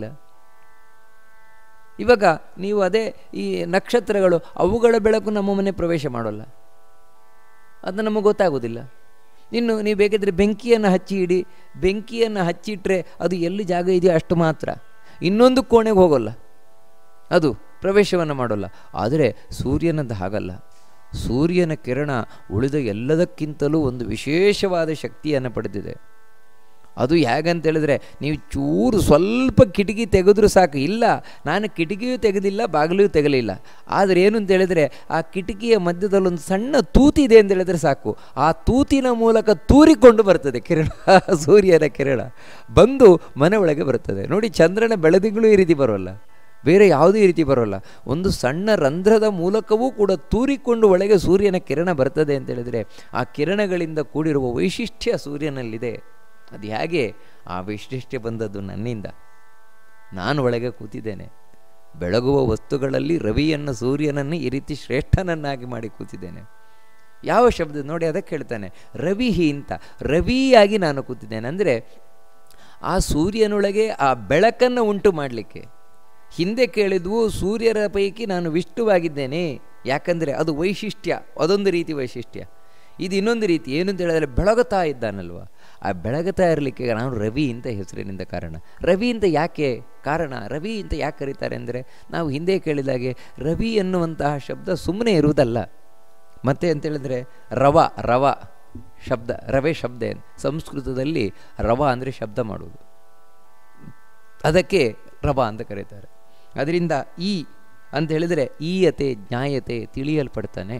ಇವಾಗ ನೀವು ಅದೇ ಈ ನಕ್ಷತ್ರಗಳು ಅವುಗಳ ಬೆಳಕು ನಮ್ಮ ಮನೆ ಪ್ರವೇಶ ಮಾಡೋಲ್ಲ ಅದು ನಮಗೆ ಗೊತ್ತಾಗೋದಿಲ್ಲ ಇನ್ನು ನೀವು ಬೇಕಿದ್ರೆ ಬೆಂಕಿಯನ್ನು ಹಚ್ಚಿ ಇಡಿ ಬೆಂಕಿಯನ್ನು ಹಚ್ಚಿಟ್ರೆ ಅದು ಎಲ್ಲಿ ಜಾಗ ಇದೆಯೋ ಅಷ್ಟು ಮಾತ್ರ ಇನ್ನೊಂದು ಕೋಣೆಗೆ ಹೋಗೋಲ್ಲ ಅದು ಪ್ರವೇಶವನ್ನು ಮಾಡೋಲ್ಲ ಆದರೆ ಸೂರ್ಯನದ್ದು ಹಾಗಲ್ಲ ಸೂರ್ಯನ ಕಿರಣ ಉಳಿದ ಎಲ್ಲದಕ್ಕಿಂತಲೂ ಒಂದು ವಿಶೇಷವಾದ ಶಕ್ತಿಯನ್ನು ಪಡೆದಿದೆ ಅದು ಹೇಗಂತ ಹೇಳಿದ್ರೆ ನೀವು ಚೂರು ಸ್ವಲ್ಪ ಕಿಟಕಿ ತೆಗೆದ್ರೂ ಸಾಕು ಇಲ್ಲ ನಾನು ಕಿಟಕಿಯೂ ತೆಗೆದಿಲ್ಲ ಬಾಗಿಲು ತೆಗಲಿಲ್ಲ ಆದರೆ ಏನು ಅಂತ ಹೇಳಿದ್ರೆ ಆ ಕಿಟಕಿಯ ಮಧ್ಯದಲ್ಲಿ ಒಂದು ಸಣ್ಣ ತೂತಿದೆ ಅಂತ ಹೇಳಿದ್ರೆ ಸಾಕು ಆ ತೂತಿನ ಮೂಲಕ ತೂರಿಕೊಂಡು ಬರ್ತದೆ ಕಿರಣ ಸೂರ್ಯನ ಕಿರಣ ಬಂದು ಮನೆ ಒಳಗೆ ಬರ್ತದೆ ನೋಡಿ ಚಂದ್ರನ ಬೆಳದಿಂಗಳು ಈ ರೀತಿ ಬರೋಲ್ಲ ಬೇರೆ ಯಾವುದೇ ರೀತಿ ಬರೋಲ್ಲ ಒಂದು ಸಣ್ಣ ರಂಧ್ರದ ಮೂಲಕವೂ ಕೂಡ ತೂರಿಕೊಂಡು ಒಳಗೆ ಸೂರ್ಯನ ಕಿರಣ ಬರ್ತದೆ ಅಂತ ಹೇಳಿದರೆ ಆ ಕಿರಣಗಳಿಂದ ಕೂಡಿರುವ ವೈಶಿಷ್ಟ್ಯ ಸೂರ್ಯನಲ್ಲಿದೆ ಅದು ಹೇಗೆ ಆ ವೈಶಿಷ್ಟ್ಯ ಬಂದದ್ದು ನನ್ನಿಂದ ನಾನು ಒಳಗೆ ಕೂತಿದ್ದೇನೆ ಬೆಳಗುವ ವಸ್ತುಗಳಲ್ಲಿ ರವಿಯನ್ನು ಸೂರ್ಯನನ್ನು ಈ ರೀತಿ ಶ್ರೇಷ್ಠನನ್ನಾಗಿ ಮಾಡಿ ಕೂತಿದ್ದೇನೆ ಯಾವ ಶಬ್ದ ನೋಡಿ ಅದಕ್ಕೆ ಹೇಳ್ತಾನೆ ರವಿಹಿ ಅಂತ ರವಿಯಾಗಿ ನಾನು ಕೂತಿದ್ದೇನೆ ಅಂದರೆ ಆ ಸೂರ್ಯನೊಳಗೆ ಆ ಬೆಳಕನ್ನು ಉಂಟು ಮಾಡಲಿಕ್ಕೆ ಹಿಂದೆ ಕೇಳಿದ್ವು ಸೂರ್ಯರ ಪೈಕಿ ನಾನು ವಿಷ್ಣುವಾಗಿದ್ದೇನೆ ಯಾಕಂದರೆ ಅದು ವೈಶಿಷ್ಟ್ಯ ಅದೊಂದು ರೀತಿ ವೈಶಿಷ್ಟ್ಯ ಇದು ಇನ್ನೊಂದು ರೀತಿ ಏನು ಅಂತ ಹೇಳಿದ್ರೆ ಬೆಳಗುತ್ತಾ ಇದ್ದಾನಲ್ವ ಆ ಬೆಳಗುತ್ತಾ ಇರಲಿಕ್ಕೆ ನಾನು ರವಿ ಅಂತ ಹೆಸರಿನಿಂದ ಕಾರಣ ರವಿ ಅಂತ ಯಾಕೆ ಕಾರಣ ರವಿ ಅಂತ ಯಾಕೆ ಕರೀತಾರೆ ಅಂದರೆ ನಾವು ಹಿಂದೆ ಕೇಳಿದಾಗೆ ರವಿ ಎನ್ನುವಂತಹ ಶಬ್ದ ಸುಮ್ಮನೆ ಇರುವುದಲ್ಲ ಮತ್ತೆ ಅಂತ ಹೇಳಿದ್ರೆ ರವ ರವ ಶಬ್ದ ರವೆ ಶಬ್ದ ಏನು ಸಂಸ್ಕೃತದಲ್ಲಿ ರವ ಅಂದರೆ ಶಬ್ದ ಮಾಡುವುದು ಅದಕ್ಕೆ ರವ ಅಂತ ಕರೀತಾರೆ ಅದರಿಂದ ಈ ಅಂತ ಹೇಳಿದರೆ ಈಯತೆ ಜ್ಞಾಯತೆ ತಿಳಿಯಲ್ಪಡ್ತಾನೆ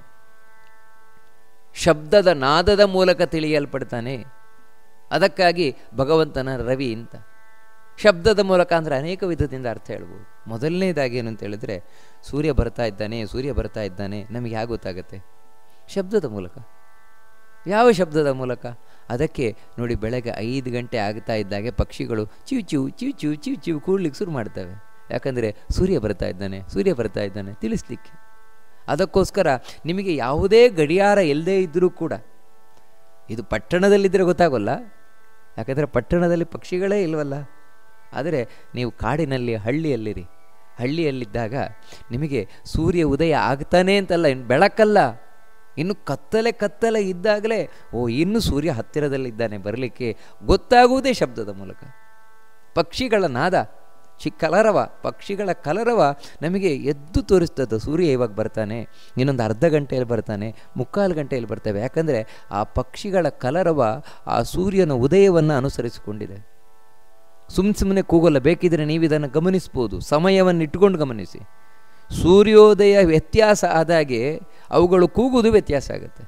ಶಬ್ದದ ನಾದದ ಮೂಲಕ ತಿಳಿಯಲ್ಪಡ್ತಾನೆ ಅದಕ್ಕಾಗಿ ಭಗವಂತನ ರವಿ ಅಂತ ಶಬ್ದದ ಮೂಲಕ ಅಂದರೆ ಅನೇಕ ವಿಧದಿಂದ ಅರ್ಥ ಹೇಳ್ಬೋದು ಮೊದಲನೇದಾಗಿ ಏನು ಅಂತ ಹೇಳಿದ್ರೆ ಸೂರ್ಯ ಬರ್ತಾ ಇದ್ದಾನೆ ಸೂರ್ಯ ಬರ್ತಾ ಇದ್ದಾನೆ ನಮಗೆ ಹೇಗೆ ಗೊತ್ತಾಗತ್ತೆ ಶಬ್ದದ ಮೂಲಕ ಯಾವ ಶಬ್ದದ ಮೂಲಕ ಅದಕ್ಕೆ ನೋಡಿ ಬೆಳಗ್ಗೆ ಐದು ಗಂಟೆ ಆಗ್ತಾ ಇದ್ದಾಗೆ ಪಕ್ಷಿಗಳು ಚಿವ್ ಚಿವ್ ಚಿವ್ ಚಿವ್ ಚಿವ್ ಚಿವ್ ಕೂಡ್ಲಿಕ್ಕೆ ಶುರು ಮಾಡ್ತವೆ ಯಾಕಂದರೆ ಸೂರ್ಯ ಬರ್ತಾ ಇದ್ದಾನೆ ಸೂರ್ಯ ಬರ್ತಾ ಇದ್ದಾನೆ ತಿಳಿಸ್ಲಿಕ್ಕೆ ಅದಕ್ಕೋಸ್ಕರ ನಿಮಗೆ ಯಾವುದೇ ಗಡಿಯಾರ ಇಲ್ಲದೇ ಇದ್ದರೂ ಕೂಡ ಇದು ಪಟ್ಟಣದಲ್ಲಿದ್ದರೆ ಗೊತ್ತಾಗೋಲ್ಲ ಯಾಕಂದರೆ ಪಟ್ಟಣದಲ್ಲಿ ಪಕ್ಷಿಗಳೇ ಇಲ್ವಲ್ಲ ಆದರೆ ನೀವು ಕಾಡಿನಲ್ಲಿ ಹಳ್ಳಿಯಲ್ಲಿರಿ ಹಳ್ಳಿಯಲ್ಲಿದ್ದಾಗ ನಿಮಗೆ ಸೂರ್ಯ ಉದಯ ಆಗ್ತಾನೆ ಅಂತಲ್ಲ ಇನ್ನು ಬೆಳಕಲ್ಲ ಇನ್ನು ಕತ್ತಲೆ ಕತ್ತಲೆ ಇದ್ದಾಗಲೇ ಓ ಇನ್ನು ಸೂರ್ಯ ಹತ್ತಿರದಲ್ಲಿದ್ದಾನೆ ಬರಲಿಕ್ಕೆ ಗೊತ್ತಾಗುವುದೇ ಶಬ್ದದ ಮೂಲಕ ಪಕ್ಷಿಗಳ ನಾದ ಚಿ ಕಲರವ ಪಕ್ಷಿಗಳ ಕಲರವ ನಮಗೆ ಎದ್ದು ತೋರಿಸ್ತದೆ ಸೂರ್ಯ ಇವಾಗ ಬರ್ತಾನೆ ಇನ್ನೊಂದು ಅರ್ಧ ಗಂಟೆಯಲ್ಲಿ ಬರ್ತಾನೆ ಮುಕ್ಕಾಲು ಗಂಟೆಯಲ್ಲಿ ಬರ್ತವೆ ಯಾಕಂದರೆ ಆ ಪಕ್ಷಿಗಳ ಕಲರವ ಆ ಸೂರ್ಯನ ಉದಯವನ್ನು ಅನುಸರಿಸಿಕೊಂಡಿದೆ ಸುಮ್ಮ ಸುಮ್ಮನೆ ಕೂಗಲ್ಲ ಬೇಕಿದ್ರೆ ನೀವು ಇದನ್ನು ಗಮನಿಸ್ಬೋದು ಸಮಯವನ್ನು ಇಟ್ಕೊಂಡು ಗಮನಿಸಿ ಸೂರ್ಯೋದಯ ವ್ಯತ್ಯಾಸ ಆದಾಗೆ ಅವುಗಳು ಕೂಗುವುದು ವ್ಯತ್ಯಾಸ ಆಗುತ್ತೆ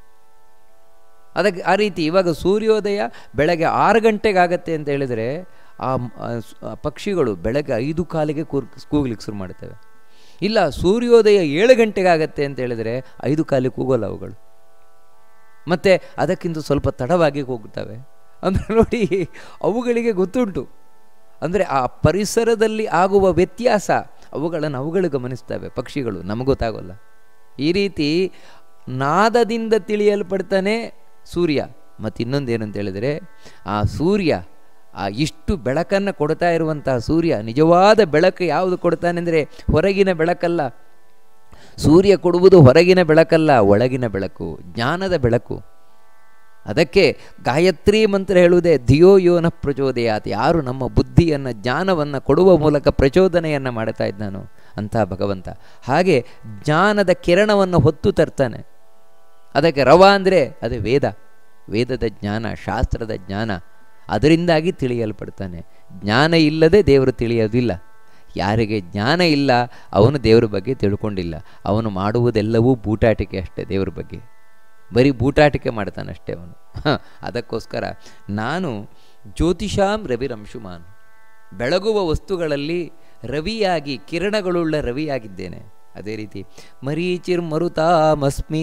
ಅದಕ್ಕೆ ಆ ರೀತಿ ಇವಾಗ ಸೂರ್ಯೋದಯ ಬೆಳಗ್ಗೆ ಆರು ಗಂಟೆಗಾಗತ್ತೆ ಅಂತ ಹೇಳಿದರೆ ಆ ಮ್- ಆ ಸ್- ಆ ಪಕ್ಷಿಗಳು ಬೆಳಗ್ಗೆ ಐದು ಕಾಲಿಗೆ ಕೂರ್ ಕೂಗ್ಲಿಕ್ಕೆ ಶುರು ಮಾಡ್ತವೆ ಇಲ್ಲ ಸೂರ್ಯೋದಯ ಏಳು ಗಂಟೆಗಾಗತ್ತೆ ಅಂತ ಹೇಳಿದರೆ ಐದು ಕಾಲಿಗೆ ಕೂಗೋಲ್ಲ ಅವುಗಳು ಮತ್ತು ಅದಕ್ಕಿಂತ ಸ್ವಲ್ಪ ತಡವಾಗಿ ಕೂಗುತ್ತವೆ ಅಂದರೆ ನೋಡಿ ಅವುಗಳಿಗೆ ಗೊತ್ತುಂಟು ಅಂದರೆ ಆ ಪರಿಸರದಲ್ಲಿ ಆಗುವ ವ್ಯತ್ಯಾಸ ಅವುಗಳನ್ನು ಅವುಗಳು ಗಮನಿಸ್ತವೆ ಪಕ್ಷಿಗಳು ನಮಗೆ ಗೊತ್ತಾಗೋಲ್ಲ ಈ ರೀತಿ ನಾದದಿಂದ ತಿಳಿಯಲ್ಪಡ್ತಾನೆ ಸೂರ್ಯ ಮತ್ತು ಇನ್ನೊಂದೇನು ಅಂತ ಹೇಳಿದರೆ ಆ ಸೂರ್ಯ ಆ ಇಷ್ಟು ಬೆಳಕನ್ನು ಕೊಡ್ತಾ ಇರುವಂತಹ ಸೂರ್ಯ ನಿಜವಾದ ಬೆಳಕು ಯಾವುದು ಕೊಡ್ತಾನೆ ಅಂದರೆ ಹೊರಗಿನ ಬೆಳಕಲ್ಲ ಸೂರ್ಯ ಕೊಡುವುದು ಹೊರಗಿನ ಬೆಳಕಲ್ಲ ಒಳಗಿನ ಬೆಳಕು ಜ್ಞಾನದ ಬೆಳಕು ಅದಕ್ಕೆ ಗಾಯತ್ರಿ ಮಂತ್ರ ಹೇಳುವುದೇ ಧಿಯೋ ಯೋನ ಪ್ರಚೋದಯಾತ್ ಯಾರು ನಮ್ಮ ಬುದ್ಧಿಯನ್ನು ಜ್ಞಾನವನ್ನು ಕೊಡುವ ಮೂಲಕ ಪ್ರಚೋದನೆಯನ್ನು ಮಾಡ್ತಾ ಇದ್ದಾನೋ ಅಂಥ ಭಗವಂತ ಹಾಗೆ ಜ್ಞಾನದ ಕಿರಣವನ್ನು ಹೊತ್ತು ತರ್ತಾನೆ ಅದಕ್ಕೆ ರವ ಅಂದರೆ ಅದು ವೇದ ವೇದದ ಜ್ಞಾನ ಶಾಸ್ತ್ರದ ಜ್ಞಾನ ಅದರಿಂದಾಗಿ ತಿಳಿಯಲ್ಪಡ್ತಾನೆ ಜ್ಞಾನ ಇಲ್ಲದೆ ದೇವರು ತಿಳಿಯೋದಿಲ್ಲ ಯಾರಿಗೆ ಜ್ಞಾನ ಇಲ್ಲ ಅವನು ದೇವರ ಬಗ್ಗೆ ತಿಳ್ಕೊಂಡಿಲ್ಲ ಅವನು ಮಾಡುವುದೆಲ್ಲವೂ ಬೂಟಾಟಿಕೆ ಅಷ್ಟೇ ದೇವರ ಬಗ್ಗೆ ಬರೀ ಬೂಟಾಟಿಕೆ ಮಾಡ್ತಾನಷ್ಟೇ ಅವನು ಹ, ಅದಕ್ಕೋಸ್ಕರ ನಾನು ಜ್ಯೋತಿಷಾಂ ರವಿರಂಶುಮಾನ್ ಬೆಳಗುವ ವಸ್ತುಗಳಲ್ಲಿ ರವಿಯಾಗಿ ಕಿರಣಗಳುಳ್ಳ ರವಿಯಾಗಿದ್ದೇನೆ ಅದೇ ರೀತಿ ಮರೀಚಿರ್ ಮರುತಾಮಸ್ಮಿ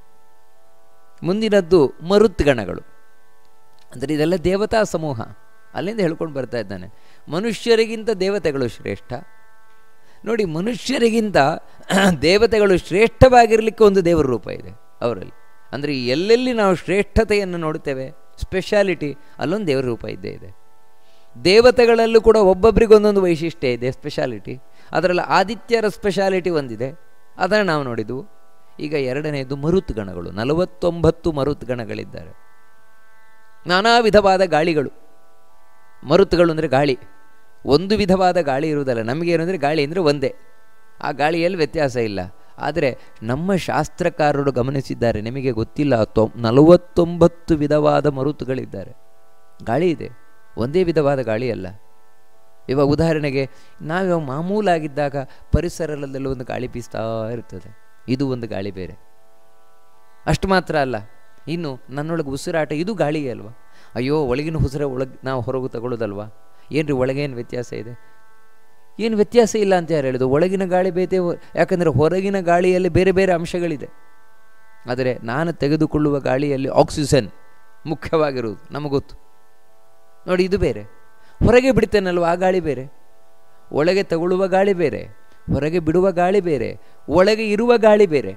ಮುಂದಿನದ್ದು ಮರುತ್ಗಣಗಳು ಅಂದರೆ ಇದೆಲ್ಲ ದೇವತಾ ಸಮೂಹ ಅಲ್ಲಿಂದ ಹೇಳ್ಕೊಂಡು ಬರ್ತಾ ಇದ್ದಾನೆ ಮನುಷ್ಯರಿಗಿಂತ ದೇವತೆಗಳು ಶ್ರೇಷ್ಠ ನೋಡಿ ಮನುಷ್ಯರಿಗಿಂತ ದೇವತೆಗಳು ಶ್ರೇಷ್ಠವಾಗಿರಲಿಕ್ಕೆ ಒಂದು ದೇವರ ರೂಪ ಇದೆ ಅವರಲ್ಲಿ ಅಂದರೆ ಎಲ್ಲೆಲ್ಲಿ ನಾವು ಶ್ರೇಷ್ಠತೆಯನ್ನು ನೋಡ್ತೇವೆ ಸ್ಪೆಷಾಲಿಟಿ ಅಲ್ಲೊಂದು ದೇವರ ರೂಪ ಇದ್ದೇ ಇದೆ ದೇವತೆಗಳಲ್ಲೂ ಕೂಡ ಒಬ್ಬೊಬ್ಬರಿಗೆ ಒಂದೊಂದು ವೈಶಿಷ್ಟ್ಯ ಇದೆ ಸ್ಪೆಷಾಲಿಟಿ ಅದರಲ್ಲಿ ಆದಿತ್ಯರ ಸ್ಪೆಷಾಲಿಟಿ ಒಂದಿದೆ ಅದನ್ನು ನಾವು ನೋಡಿದ್ವು ಈಗ ಎರಡನೆಯದು ಮರುತ್ ಗಣಗಳು ನಲವತ್ತೊಂಬತ್ತು ಮರುತ್ ಗಣಗಳಿದ್ದಾರೆ ನಾನಾ ವಿಧವಾದ ಗಾಳಿಗಳು ಮರುತ್ಗಳು ಅಂದರೆ ಗಾಳಿ ಒಂದು ವಿಧವಾದ ಗಾಳಿ ಇರುವುದಲ್ಲ ನಮಗೇನು ಅಂದರೆ ಗಾಳಿ ಅಂದರೆ ಒಂದೇ ಆ ಗಾಳಿಯಲ್ಲಿ ವ್ಯತ್ಯಾಸ ಇಲ್ಲ ಆದರೆ ನಮ್ಮ ಶಾಸ್ತ್ರಕಾರರು ಗಮನಿಸಿದ್ದಾರೆ ನಿಮಗೆ ಗೊತ್ತಿಲ್ಲ ತೊಂ ನಲವತ್ತೊಂಬತ್ತು ವಿಧವಾದ ಮರುತುಗಳಿದ್ದಾರೆ ಗಾಳಿ ಇದೆ ಒಂದೇ ವಿಧವಾದ ಗಾಳಿ ಅಲ್ಲ ಇವಾಗ ಉದಾಹರಣೆಗೆ ನಾವು ಮಾಮೂಲಾಗಿದ್ದಾಗ ಪರಿಸರದಲ್ಲೂ ಒಂದು ಗಾಳಿ ಬೀಸ್ತಾ ಇರ್ತದೆ ಇದು ಒಂದು ಗಾಳಿ ಬೇರೆ ಅಷ್ಟು ಮಾತ್ರ ಅಲ್ಲ ಇನ್ನು ನನ್ನೊಳಗೆ ಉಸಿರಾಟ ಇದು ಗಾಳಿಯೇ ಅಲ್ವಾ ಅಯ್ಯೋ ಒಳಗಿನ ಉಸಿರ ಒಳಗೆ ನಾವು ಹೊರಗು ತಗೊಳ್ಳೋದಲ್ವಾ ಏನು ರೀ ಒಳಗೇನು ವ್ಯತ್ಯಾಸ ಇದೆ ಏನು ವ್ಯತ್ಯಾಸ ಇಲ್ಲ ಅಂತ ಯಾರು ಹೇಳಿದ್ರು ಒಳಗಿನ ಗಾಳಿ ಬೇತೆ ಯಾಕಂದರೆ ಹೊರಗಿನ ಗಾಳಿಯಲ್ಲಿ ಬೇರೆ ಬೇರೆ ಅಂಶಗಳಿದೆ ಆದರೆ ನಾನು ತೆಗೆದುಕೊಳ್ಳುವ ಗಾಳಿಯಲ್ಲಿ ಆಕ್ಸಿಜನ್ ಮುಖ್ಯವಾಗಿರುವುದು ನಮಗೊತ್ತು ನೋಡಿ ಇದು ಬೇರೆ ಹೊರಗೆ ಬಿಡ್ತೇನಲ್ವ ಆ ಗಾಳಿ ಬೇರೆ ಒಳಗೆ ತಗೊಳ್ಳುವ ಗಾಳಿ ಬೇರೆ ಹೊರಗೆ ಬಿಡುವ ಗಾಳಿ ಬೇರೆ ಒಳಗೆ ಇರುವ ಗಾಳಿ ಬೇರೆ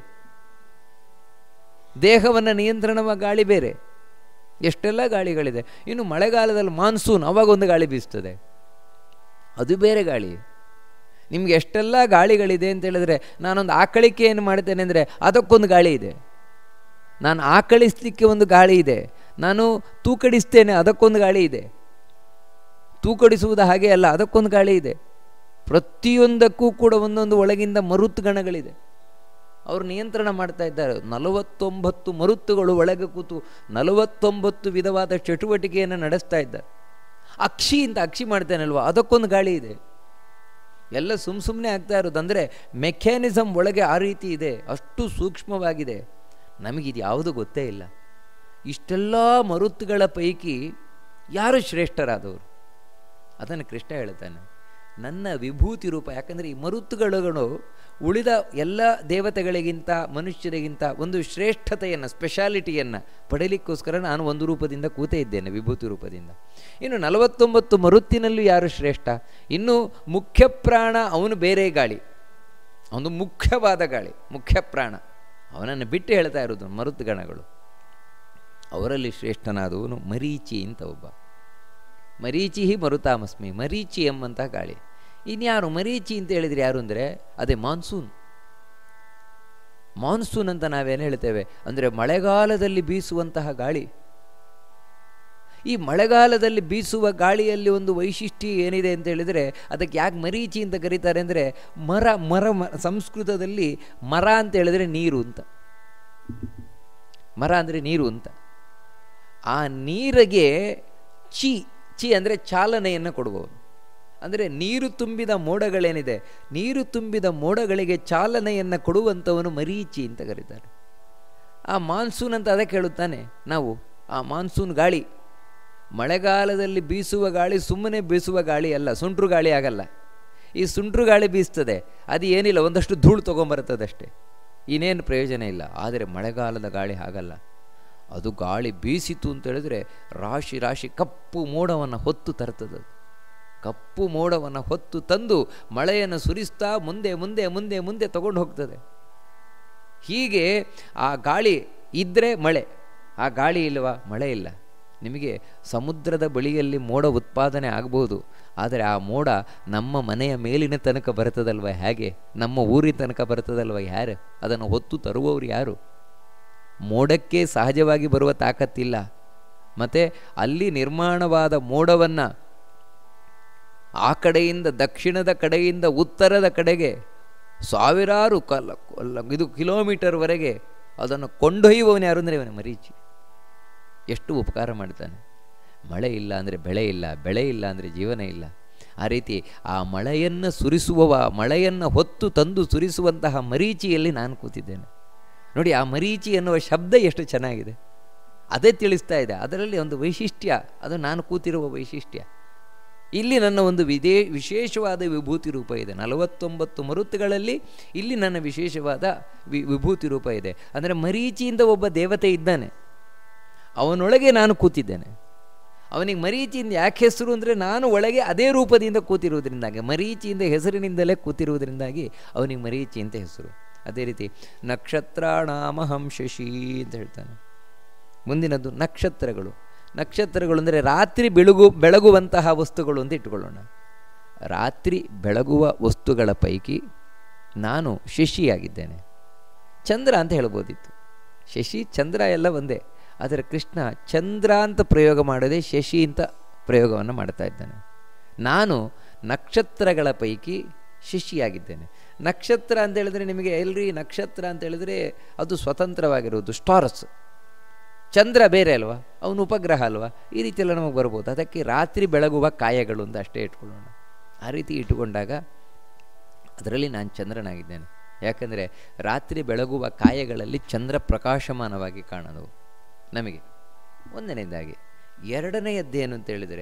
ದೇಹವನ್ನು ನಿಯಂತ್ರಣವ ಗಾಳಿ ಬೇರೆ ಎಷ್ಟೆಲ್ಲ ಗಾಳಿಗಳಿದೆ ಇನ್ನು ಮಳೆಗಾಲದಲ್ಲಿ ಮಾನ್ಸೂನ್ ಅವಾಗ ಒಂದು ಗಾಳಿ ಬೀಸ್ತದೆ ಅದು ಬೇರೆ ಗಾಳಿ ನಿಮ್ಗೆ ಎಷ್ಟೆಲ್ಲ ಗಾಳಿಗಳಿದೆ ಅಂತ ಹೇಳಿದ್ರೆ ನಾನೊಂದು ಆಕಳಿಕೆ ಏನು ಮಾಡ್ತೇನೆ ಅಂದರೆ ಅದಕ್ಕೊಂದು ಗಾಳಿ ಇದೆ ನಾನು ಆಕಳಿಸ್ಲಿಕ್ಕೆ ಒಂದು ಗಾಳಿ ಇದೆ ನಾನು ತೂಕಡಿಸ್ತೇನೆ ಅದಕ್ಕೊಂದು ಗಾಳಿ ಇದೆ ತೂಕಡಿಸುವುದು ಹಾಗೆ ಅಲ್ಲ ಅದಕ್ಕೊಂದು ಗಾಳಿ ಇದೆ ಪ್ರತಿಯೊಂದಕ್ಕೂ ಕೂಡ ಒಂದೊಂದು ಒಳಗಿಂದ ಮರುತ್ಗಣಗಳಿದೆ ಅವರು ನಿಯಂತ್ರಣ ಮಾಡ್ತಾ ಇದ್ದಾರೆ ನಲವತ್ತೊಂಬತ್ತು ಮರುತ್ತುಗಳು ಒಳಗೆ ಕೂತು ನಲವತ್ತೊಂಬತ್ತು ವಿಧವಾದ ಚಟುವಟಿಕೆಯನ್ನು ನಡೆಸ್ತಾ ಇದ್ದಾರೆ ಅಕ್ಷಿ ಅಂತ ಅಕ್ಷಿ ಮಾಡ್ತೇನಲ್ವ ಅದಕ್ಕೊಂದು ಗಾಳಿ ಇದೆ ಎಲ್ಲ ಸುಮ್ಮ ಸುಮ್ಮನೆ ಆಗ್ತಾ ಇರೋದು ಅಂದರೆ ಮೆಕ್ಯಾನಿಸಮ್ ಒಳಗೆ ಆ ರೀತಿ ಇದೆ ಅಷ್ಟು ಸೂಕ್ಷ್ಮವಾಗಿದೆ ನಮಗಿದು ಯಾವುದು ಗೊತ್ತೇ ಇಲ್ಲ ಇಷ್ಟೆಲ್ಲ ಮರುತ್ತುಗಳ ಪೈಕಿ ಯಾರು ಶ್ರೇಷ್ಠರಾದವರು ಅದನ್ನು ಕೃಷ್ಣ ಹೇಳ್ತಾನೆ ನನ್ನ ವಿಭೂತಿ ರೂಪ ಯಾಕಂದರೆ ಈ ಮರುತ್ತುಗಳು ಉಳಿದ ಎಲ್ಲ ದೇವತೆಗಳಿಗಿಂತ ಮನುಷ್ಯರಿಗಿಂತ ಒಂದು ಶ್ರೇಷ್ಠತೆಯನ್ನು ಸ್ಪೆಷಾಲಿಟಿಯನ್ನು ಪಡೀಲಿಕ್ಕೋಸ್ಕರ ನಾನು ಒಂದು ರೂಪದಿಂದ ಕೂತೇ ಇದ್ದೇನೆ ವಿಭೂತಿ ರೂಪದಿಂದ ಇನ್ನು ನಲವತ್ತೊಂಬತ್ತು ಮರುತ್ತಿನಲ್ಲೂ ಯಾರು ಶ್ರೇಷ್ಠ ಇನ್ನು ಮುಖ್ಯ ಪ್ರಾಣ ಅವನು ಬೇರೆ ಗಾಳಿ ಅವನು ಮುಖ್ಯವಾದ ಗಾಳಿ ಮುಖ್ಯ ಪ್ರಾಣ ಅವನನ್ನು ಬಿಟ್ಟು ಹೇಳ್ತಾ ಇರೋದು ಮರುತ್ತುಗಣಗಳು ಅವರಲ್ಲಿ ಶ್ರೇಷ್ಠನಾದವನು ಮರೀಚಿ ಅಂತ ಒಬ್ಬ ಮರೀಚಿ ಮರುತಾಮಸ್ಮಿ ಮರೀಚಿ ಎಂಬಂತಹ ಗಾಳಿ ಇನ್ಯಾರು ಮರೀಚಿ ಅಂತ ಹೇಳಿದರೆ ಯಾರು ಅಂದರೆ ಅದೇ ಮಾನ್ಸೂನ್ ಮಾನ್ಸೂನ್ ಅಂತ ನಾವೇನು ಹೇಳ್ತೇವೆ ಅಂದರೆ ಮಳೆಗಾಲದಲ್ಲಿ ಬೀಸುವಂತಹ ಗಾಳಿ ಈ ಮಳೆಗಾಲದಲ್ಲಿ ಬೀಸುವ ಗಾಳಿಯಲ್ಲಿ ಒಂದು ವೈಶಿಷ್ಟ್ಯ ಏನಿದೆ ಅಂತ ಹೇಳಿದರೆ ಅದಕ್ಕೆ ಯಾಕೆ ಮರೀಚಿ ಅಂತ ಕರೀತಾರೆ ಅಂದರೆ ಮರ ಮರ ಮ- ಸಂಸ್ಕೃತದಲ್ಲಿ ಮರ ಅಂತ ಹೇಳಿದರೆ ನೀರು ಅಂತ ಮರ ಅಂದರೆ ನೀರು ಅಂತ ಆ ನೀರಿಗೆ ಚಿ ಚಿ ಅಂದರೆ ಚಾಲನೆಯನ್ನು ಕೊಡುವವನು ಅಂದರೆ ನೀರು ತುಂಬಿದ ಮೋಡಗಳೇನಿದೆ ನೀರು ತುಂಬಿದ ಮೋಡಗಳಿಗೆ ಚಾಲನೆಯನ್ನು ಕೊಡುವಂಥವನು ಮರೀಚಿ ಅಂತ ಕರೀತಾರೆ ಆ ಮಾನ್ಸೂನ್ ಅಂತ ಅದಕ್ಕೆ ಹೇಳುತ್ತಾನೆ ನಾವು ಆ ಮಾನ್ಸೂನ್ ಗಾಳಿ ಮಳೆಗಾಲದಲ್ಲಿ ಬೀಸುವ ಗಾಳಿ ಸುಮ್ಮನೆ ಬೀಸುವ ಗಾಳಿ ಅಲ್ಲ ಸುಂಟ್ರು ಗಾಳಿ ಆಗಲ್ಲ ಈ ಸುಂಟ್ರು ಗಾಳಿ ಬೀಸ್ತದೆ ಅದು ಏನಿಲ್ಲ ಒಂದಷ್ಟು ಧೂಳು ತೊಗೊಂಬರ್ತದಷ್ಟೇ ಇನ್ನೇನು ಪ್ರಯೋಜನ ಇಲ್ಲ ಆದರೆ ಮಳೆಗಾಲದ ಗಾಳಿ ಹಾಗಲ್ಲ ಅದು ಗಾಳಿ ಬೀಸಿತು ಅಂತ ಹೇಳಿದ್ರೆ ರಾಶಿ ರಾಶಿ ಕಪ್ಪು ಮೋಡವನ್ನು ಹೊತ್ತು ತರ್ತದೆ ಅದು. ಕಪ್ಪು ಮೋಡವನ್ನು ಹೊತ್ತು ತಂದು ಮಳೆಯನ್ನು ಸುರಿಸ್ತಾ ಮುಂದೆ ಮುಂದೆ ಮುಂದೆ ಮುಂದೆ ತಗೊಂಡು ಹೋಗ್ತದೆ ಹೀಗೆ ಆ ಗಾಳಿ ಇದ್ದರೆ ಮಳೆ ಆ ಗಾಳಿ ಇಲ್ವಾ ಮಳೆ ಇಲ್ಲ ನಿಮಗೆ ಸಮುದ್ರದ ಬಳಿಯಲ್ಲಿ ಮೋಡ ಉತ್ಪಾದನೆ ಆಗ್ಬೋದು ಆದರೆ ಆ ಮೋಡ ನಮ್ಮ ಮನೆಯ ಮೇಲಿನ ತನಕ ಬರ್ತದಲ್ವ ಹೇಗೆ ನಮ್ಮ ಊರಿನ ತನಕ ಬರ್ತದಲ್ವ ಯಾರು ಅದನ್ನು ಹೊತ್ತು ತರುವವರು ಯಾರು ಮೋಡಕ್ಕೆ ಸಹಜವಾಗಿ ಬರುವ ತಾಕತ್ತಿಲ್ಲ ಮತ್ತು ಅಲ್ಲಿ ನಿರ್ಮಾಣವಾದ ಮೋಡವನ್ನು ಆ ಕಡೆಯಿಂದ ದಕ್ಷಿಣದ ಕಡೆಯಿಂದ ಉತ್ತರದ ಕಡೆಗೆ ಸಾವಿರಾರು ಕಲ ಕೊಲ್ಲ- ಇದು ಕಿಲೋಮೀಟರ್ವರೆಗೆ ಅದನ್ನು ಕೊಂಡೊಯ್ಯುವವನು ಯಾರು ಅಂದರೆ ಇವನು ಮರೀಚಿ ಎಷ್ಟು ಉಪಕಾರ ಮಾಡ್ತಾನೆ ಮಳೆ ಇಲ್ಲ ಅಂದರೆ ಬೆಳೆ ಇಲ್ಲ ಬೆಳೆ ಇಲ್ಲ ಅಂದರೆ ಜೀವನ ಇಲ್ಲ ಆ ರೀತಿ ಆ ಮಳೆಯನ್ನು ಸುರಿಸುವವ ಮಳೆಯನ್ನು ಹೊತ್ತು ತಂದು ಸುರಿಸುವಂತಹ ಮರೀಚಿಯಲ್ಲಿ ನಾನು ಕೂತಿದ್ದೇನೆ ನೋಡಿ ಆ ಮರೀಚಿ ಎನ್ನುವ ಶಬ್ದ ಎಷ್ಟು ಚೆನ್ನಾಗಿದೆ ಅದೇ ತಿಳಿಸ್ತಾ ಇದೆ ಅದರಲ್ಲಿ ಒಂದು ವೈಶಿಷ್ಟ್ಯ ಅದು ನಾನು ಕೂತಿರುವ ವೈಶಿಷ್ಟ್ಯ ಇಲ್ಲಿ ನನ್ನ ಒಂದು ವಿದೇ ವಿಶೇಷವಾದ ವಿಭೂತಿ ರೂಪ ಇದೆ ನಲವತ್ತೊಂಬತ್ತು ಮರುತ್ತುಗಳಲ್ಲಿ ಇಲ್ಲಿ ನನ್ನ ವಿಶೇಷವಾದ ವಿ ವಿಭೂತಿ ರೂಪ ಇದೆ ಅಂದರೆ ಮರೀಚಿಯಿಂದ ಒಬ್ಬ ದೇವತೆ ಇದ್ದಾನೆ ಅವನೊಳಗೆ ನಾನು ಕೂತಿದ್ದೇನೆ ಅವನಿಗೆ ಮರೀಚಿಯಿಂದ ಯಾಕೆ ಹೆಸರು ಅಂದರೆ ನಾನು ಒಳಗೆ ಅದೇ ರೂಪದಿಂದ ಕೂತಿರುವುದರಿಂದಾಗಿ ಮರೀಚಿಯಿಂದ ಹೆಸರಿನಿಂದಲೇ ಕೂತಿರುವುದರಿಂದಾಗಿ ಅವನಿಗೆ ಮರೀಚಿ ಅಂತ ಹೆಸರು ಅದೇ ರೀತಿ ನಕ್ಷತ್ರಾಣಾಮಹಂ ಶಶಿ ಅಂತ ಹೇಳ್ತಾನೆ ಮುಂದಿನದ್ದು ನಕ್ಷತ್ರಗಳು ನಕ್ಷತ್ರಗಳು ಅಂದರೆ ರಾತ್ರಿ ಬೆಳಗು ಬೆಳಗುವಂತಹ ವಸ್ತುಗಳು ಅಂತ ಇಟ್ಟುಕೊಳ್ಳೋಣ ರಾತ್ರಿ ಬೆಳಗುವ ವಸ್ತುಗಳ ಪೈಕಿ ನಾನು ಶಶಿಯಾಗಿದ್ದೇನೆ ಚಂದ್ರ ಅಂತ ಹೇಳ್ಬೋದಿತ್ತು ಶಶಿ ಚಂದ್ರ ಎಲ್ಲ ಒಂದೇ ಆದರೆ ಕೃಷ್ಣ ಚಂದ್ರ ಅಂತ ಪ್ರಯೋಗ ಮಾಡದೆ ಶಶಿ ಅಂತ ಪ್ರಯೋಗವನ್ನು ಮಾಡ್ತಾ ಇದ್ದಾನೆ ನಾನು ನಕ್ಷತ್ರಗಳ ಪೈಕಿ ಶಶಿಯಾಗಿದ್ದೇನೆ ನಕ್ಷತ್ರ ಅಂತ ಹೇಳಿದ್ರೆ ನಿಮಗೆ ಎಲ್ರಿ ನಕ್ಷತ್ರ ಅಂತ ಹೇಳಿದ್ರೆ ಅದು ಸ್ವತಂತ್ರವಾಗಿರುವುದು ಸ್ಟಾರಸ್ ಚಂದ್ರ ಬೇರೆ ಅಲ್ವಾ ಅವನು ಉಪಗ್ರಹ ಅಲ್ವಾ ಈ ರೀತಿಯೆಲ್ಲ ನಮಗೆ ಬರ್ಬೋದು ಅದಕ್ಕೆ ರಾತ್ರಿ ಬೆಳಗುವ ಕಾಯಗಳು ಅಂತ ಅಷ್ಟೇ ಇಟ್ಕೊಳ್ಳೋಣ ಆ ರೀತಿ ಇಟ್ಟುಕೊಂಡಾಗ ಅದರಲ್ಲಿ ನಾನು ಚಂದ್ರನಾಗಿದ್ದೇನೆ ಯಾಕಂದರೆ ರಾತ್ರಿ ಬೆಳಗುವ ಕಾಯಗಳಲ್ಲಿ ಚಂದ್ರ ಪ್ರಕಾಶಮಾನವಾಗಿ ಕಾಣೋದು ನಮಗೆ ಒಂದನೇದಾಗಿ ಎರಡನೆಯದ್ದೇನು ಅಂತ ಹೇಳಿದರೆ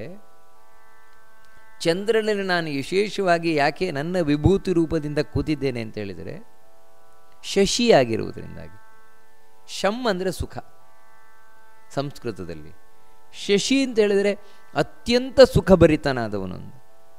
ಚಂದ್ರನಲ್ಲಿ ನಾನು ವಿಶೇಷವಾಗಿ ಯಾಕೆ ನನ್ನ ವಿಭೂತಿ ರೂಪದಿಂದ ಕೂತಿದ್ದೇನೆ ಅಂತ ಹೇಳಿದರೆ ಶಶಿಯಾಗಿರುವುದರಿಂದಾಗಿ ಶಮ್ ಅಂದರೆ ಸುಖ ಸಂಸ್ಕೃತದಲ್ಲಿ ಶಶಿ ಅಂತ ಹೇಳಿದರೆ ಅತ್ಯಂತ ಸುಖಭರಿತನಾದವನೊಂದು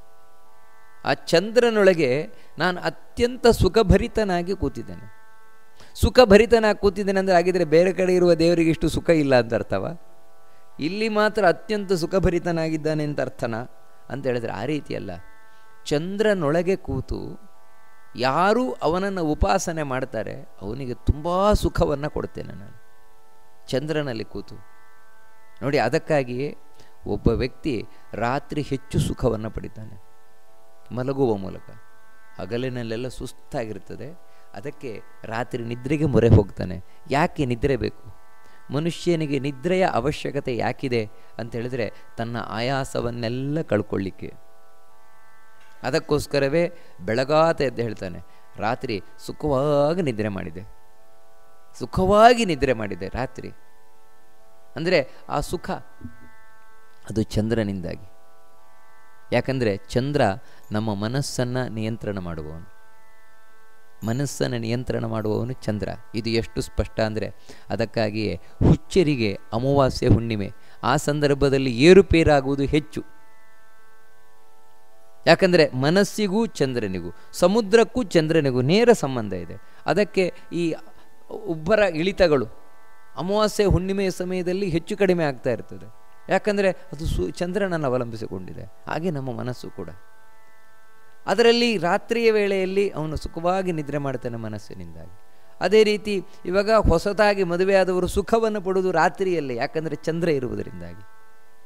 ಆ ಚಂದ್ರನೊಳಗೆ ನಾನು ಅತ್ಯಂತ ಸುಖಭರಿತನಾಗಿ ಕೂತಿದ್ದೇನೆ ಸುಖಭರಿತನಾಗಿ ಕೂತಿದ್ದೇನೆ ಅಂದರೆ ಹಾಗಿದ್ರೆ ಬೇರೆ ಕಡೆ ಇರುವ ದೇವರಿಗೆ ಇಷ್ಟು ಸುಖ ಇಲ್ಲ ಅಂತ ಅರ್ಥವ ಇಲ್ಲಿ ಮಾತ್ರ ಅತ್ಯಂತ ಸುಖಭರಿತನಾಗಿದ್ದಾನೆ ಅಂತ ಅರ್ಥನಾ ಅಂತ ಹೇಳಿದ್ರೆ ಆ ರೀತಿಯಲ್ಲ ಚಂದ್ರನೊಳಗೆ ಕೂತು ಯಾರು ಅವನನ್ನು ಉಪಾಸನೆ ಮಾಡ್ತಾರೆ ಅವನಿಗೆ ತುಂಬ ಸುಖವನ್ನು ಕೊಡ್ತೇನೆ ನಾನು ಚಂದ್ರನಲ್ಲಿ ಕೂತು ನೋಡಿ ಅದಕ್ಕಾಗಿಯೇ ಒಬ್ಬ ವ್ಯಕ್ತಿ ರಾತ್ರಿ ಹೆಚ್ಚು ಸುಖವನ್ನು ಪಡಿತಾನೆ ಮಲಗುವ ಮೂಲಕ ಹಗಲಿನಲ್ಲೆಲ್ಲ ಸುಸ್ತಾಗಿರ್ತದೆ ಅದಕ್ಕೆ ರಾತ್ರಿ ನಿದ್ರೆಗೆ ಮೊರೆ ಹೋಗ್ತಾನೆ ಯಾಕೆ ನಿದ್ರೆ ಬೇಕು ಮನುಷ್ಯನಿಗೆ ನಿದ್ರೆಯ ಅವಶ್ಯಕತೆ ಯಾಕಿದೆ ಅಂತ ಹೇಳಿದ್ರೆ ತನ್ನ ಆಯಾಸವನ್ನೆಲ್ಲ ಕಳ್ಕೊಳ್ಳಿಕ್ಕೆ ಅದಕ್ಕೋಸ್ಕರವೇ ಬೆಳಗಾತ ಎದ್ದು ಹೇಳ್ತಾನೆ ರಾತ್ರಿ ಸುಖವಾಗಿ ನಿದ್ರೆ ಮಾಡಿದೆ ಸುಖವಾಗಿ ನಿದ್ರೆ ಮಾಡಿದೆ ರಾತ್ರಿ ಅಂದರೆ ಆ ಸುಖ ಅದು ಚಂದ್ರನಿಂದಾಗಿ ಯಾಕಂದರೆ ಚಂದ್ರ ನಮ್ಮ ಮನಸ್ಸನ್ನು ನಿಯಂತ್ರಣ ಮಾಡುವವನು ಮನಸ್ಸನ್ನು ನಿಯಂತ್ರಣ ಮಾಡುವವನು ಚಂದ್ರ ಇದು ಎಷ್ಟು ಸ್ಪಷ್ಟ ಅಂದರೆ ಅದಕ್ಕಾಗಿಯೇ ಹುಚ್ಚರಿಗೆ ಅಮಾವಾಸ್ಯೆ ಹುಣ್ಣಿಮೆ ಆ ಸಂದರ್ಭದಲ್ಲಿ ಏರುಪೇರಾಗುವುದು ಹೆಚ್ಚು ಯಾಕಂದರೆ ಮನಸ್ಸಿಗೂ ಚಂದ್ರನಿಗೂ ಸಮುದ್ರಕ್ಕೂ ಚಂದ್ರನಿಗೂ ನೇರ ಸಂಬಂಧ ಇದೆ ಅದಕ್ಕೆ ಈ ಉಬ್ಬರ ಇಳಿತಗಳು ಅಮಾವಾಸ್ಯೆ ಹುಣ್ಣಿಮೆಯ ಸಮಯದಲ್ಲಿ ಹೆಚ್ಚು ಕಡಿಮೆ ಆಗ್ತಾ ಇರ್ತದೆ ಯಾಕಂದರೆ ಅದು ಸು ಚಂದ್ರನನ್ನು ಅವಲಂಬಿಸಿಕೊಂಡಿದೆ ಹಾಗೆ ನಮ್ಮ ಮನಸ್ಸು ಕೂಡ ಅದರಲ್ಲಿ ರಾತ್ರಿಯ ವೇಳೆಯಲ್ಲಿ ಅವನು ಸುಖವಾಗಿ ನಿದ್ರೆ ಮಾಡ್ತಾನೆ ಮನಸ್ಸಿನಿಂದಾಗಿ ಅದೇ ರೀತಿ ಇವಾಗ ಹೊಸದಾಗಿ ಮದುವೆಯಾದವರು ಸುಖವನ್ನು ಪಡುವುದು ರಾತ್ರಿಯಲ್ಲೇ ಯಾಕಂದರೆ ಚಂದ್ರ ಇರುವುದರಿಂದಾಗಿ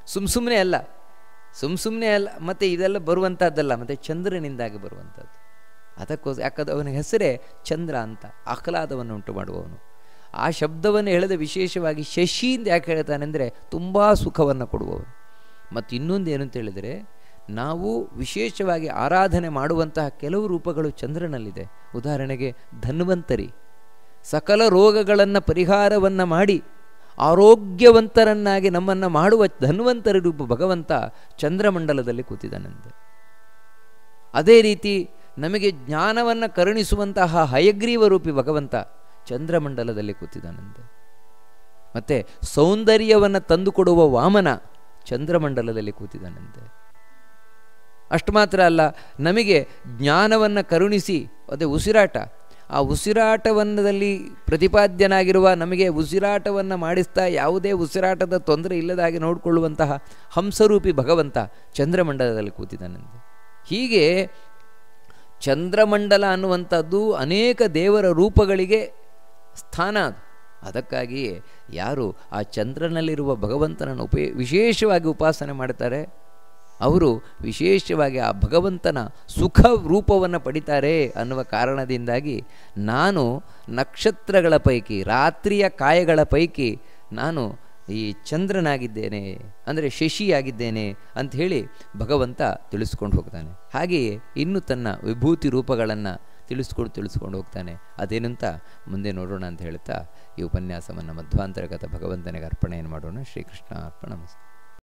ಸುಮ್ಮ ಸುಮ್ಮನೆ ಅಲ್ಲ ಸುಮ್ಮ ಸುಮ್ಮನೆ ಅಲ್ಲ ಮತ್ತು ಇದೆಲ್ಲ ಬರುವಂಥದ್ದಲ್ಲ ಮತ್ತು ಚಂದ್ರನಿಂದಾಗಿ ಬರುವಂಥದ್ದು ಅದಕ್ಕೋಸ್ ಯಾಕಂದ್ರೆ ಅವನ ಹೆಸರೇ ಚಂದ್ರ ಅಂತ ಆಹ್ಲಾದವನ್ನು ಉಂಟು ಮಾಡುವವನು ಆ ಶಬ್ದವನ್ನು ಹೇಳದೆ ವಿಶೇಷವಾಗಿ ಶಶಿಯಿಂದ ಯಾಕೆ ಹೇಳ್ತಾನೆ ಅಂದರೆ ತುಂಬ ಸುಖವನ್ನು ಕೊಡುವವನು ಮತ್ತು ಇನ್ನೊಂದು ಏನು ಅಂತ ಹೇಳಿದರೆ ನಾವು ವಿಶೇಷವಾಗಿ ಆರಾಧನೆ ಮಾಡುವಂತಹ ಕೆಲವು ರೂಪಗಳು ಚಂದ್ರನಲ್ಲಿದೆ ಉದಾಹರಣೆಗೆ ಧನ್ವಂತರಿ ಸಕಲ ರೋಗಗಳನ್ನು ಪರಿಹಾರವನ್ನು ಮಾಡಿ ಆರೋಗ್ಯವಂತರನ್ನಾಗಿ ನಮ್ಮನ್ನು ಮಾಡುವ ಧನ್ವಂತರಿ ರೂಪ ಭಗವಂತ ಚಂದ್ರಮಂಡಲದಲ್ಲಿ ಕೂತಿದ್ದಾನಂತೆ ಅದೇ ರೀತಿ ನಮಗೆ ಜ್ಞಾನವನ್ನು ಕರುಣಿಸುವಂತಹ ಹಯಗ್ರೀವ ರೂಪಿ ಭಗವಂತ ಚಂದ್ರಮಂಡಲದಲ್ಲಿ ಕೂತಿದ್ದಾನಂತೆ ಮತ್ತು ಸೌಂದರ್ಯವನ್ನು ತಂದುಕೊಡುವ ವಾಮನ ಚಂದ್ರಮಂಡಲದಲ್ಲಿ ಕೂತಿದ್ದಾನಂತೆ ಅಷ್ಟು ಮಾತ್ರ ಅಲ್ಲ ನಮಗೆ ಜ್ಞಾನವನ್ನು ಕರುಣಿಸಿ ಅದೇ ಉಸಿರಾಟ ಆ ಉಸಿರಾಟವನ್ನದಲ್ಲಿ ಪ್ರತಿಪಾದ್ಯನಾಗಿರುವ ನಮಗೆ ಉಸಿರಾಟವನ್ನು ಮಾಡಿಸ್ತಾ ಯಾವುದೇ ಉಸಿರಾಟದ ತೊಂದರೆ ಇಲ್ಲದಾಗಿ ನೋಡಿಕೊಳ್ಳುವಂತಹ ಹಂಸರೂಪಿ ಭಗವಂತ ಚಂದ್ರಮಂಡಲದಲ್ಲಿ ಕೂತಿದ್ದಾನಂತೆ ಹೀಗೆ ಚಂದ್ರಮಂಡಲ ಅನ್ನುವಂಥದ್ದು ಅನೇಕ ದೇವರ ರೂಪಗಳಿಗೆ ಸ್ಥಾನ ಅದು ಅದಕ್ಕಾಗಿಯೇ ಯಾರು ಆ ಚಂದ್ರನಲ್ಲಿರುವ ಭಗವಂತನನ್ನು ಉಪೇ ವಿಶೇಷವಾಗಿ ಉಪಾಸನೆ ಮಾಡ್ತಾರೆ ಅವರು ವಿಶೇಷವಾಗಿ ಆ ಭಗವಂತನ ಸುಖ ರೂಪವನ್ನು ಪಡಿತಾರೆ ಅನ್ನುವ ಕಾರಣದಿಂದಾಗಿ ನಾನು ನಕ್ಷತ್ರಗಳ ಪೈಕಿ ರಾತ್ರಿಯ ಕಾಯಗಳ ಪೈಕಿ ನಾನು ಈ ಚಂದ್ರನಾಗಿದ್ದೇನೆ ಅಂದರೆ ಶಶಿಯಾಗಿದ್ದೇನೆ ಅಂಥೇಳಿ ಭಗವಂತ ತಿಳಿಸ್ಕೊಂಡು ಹೋಗ್ತಾನೆ ಹಾಗೆಯೇ ಇನ್ನು ತನ್ನ ವಿಭೂತಿ ರೂಪಗಳನ್ನು ತಿಳಿಸ್ಕೊಂಡು ತಿಳಿಸ್ಕೊಂಡು ಹೋಗ್ತಾನೆ ಅದೇನಂತ ಮುಂದೆ ನೋಡೋಣ ಅಂತ ಹೇಳ್ತಾ ಈ ಉಪನ್ಯಾಸವನ್ನು ಮಧ್ವಾಂತರ್ಗತ ಭಗವಂತನಿಗೆ ಅರ್ಪಣೆಯನ್ನು ಮಾಡೋಣ ಶ್ರೀಕೃಷ್ಣ ಅರ್ಪಣ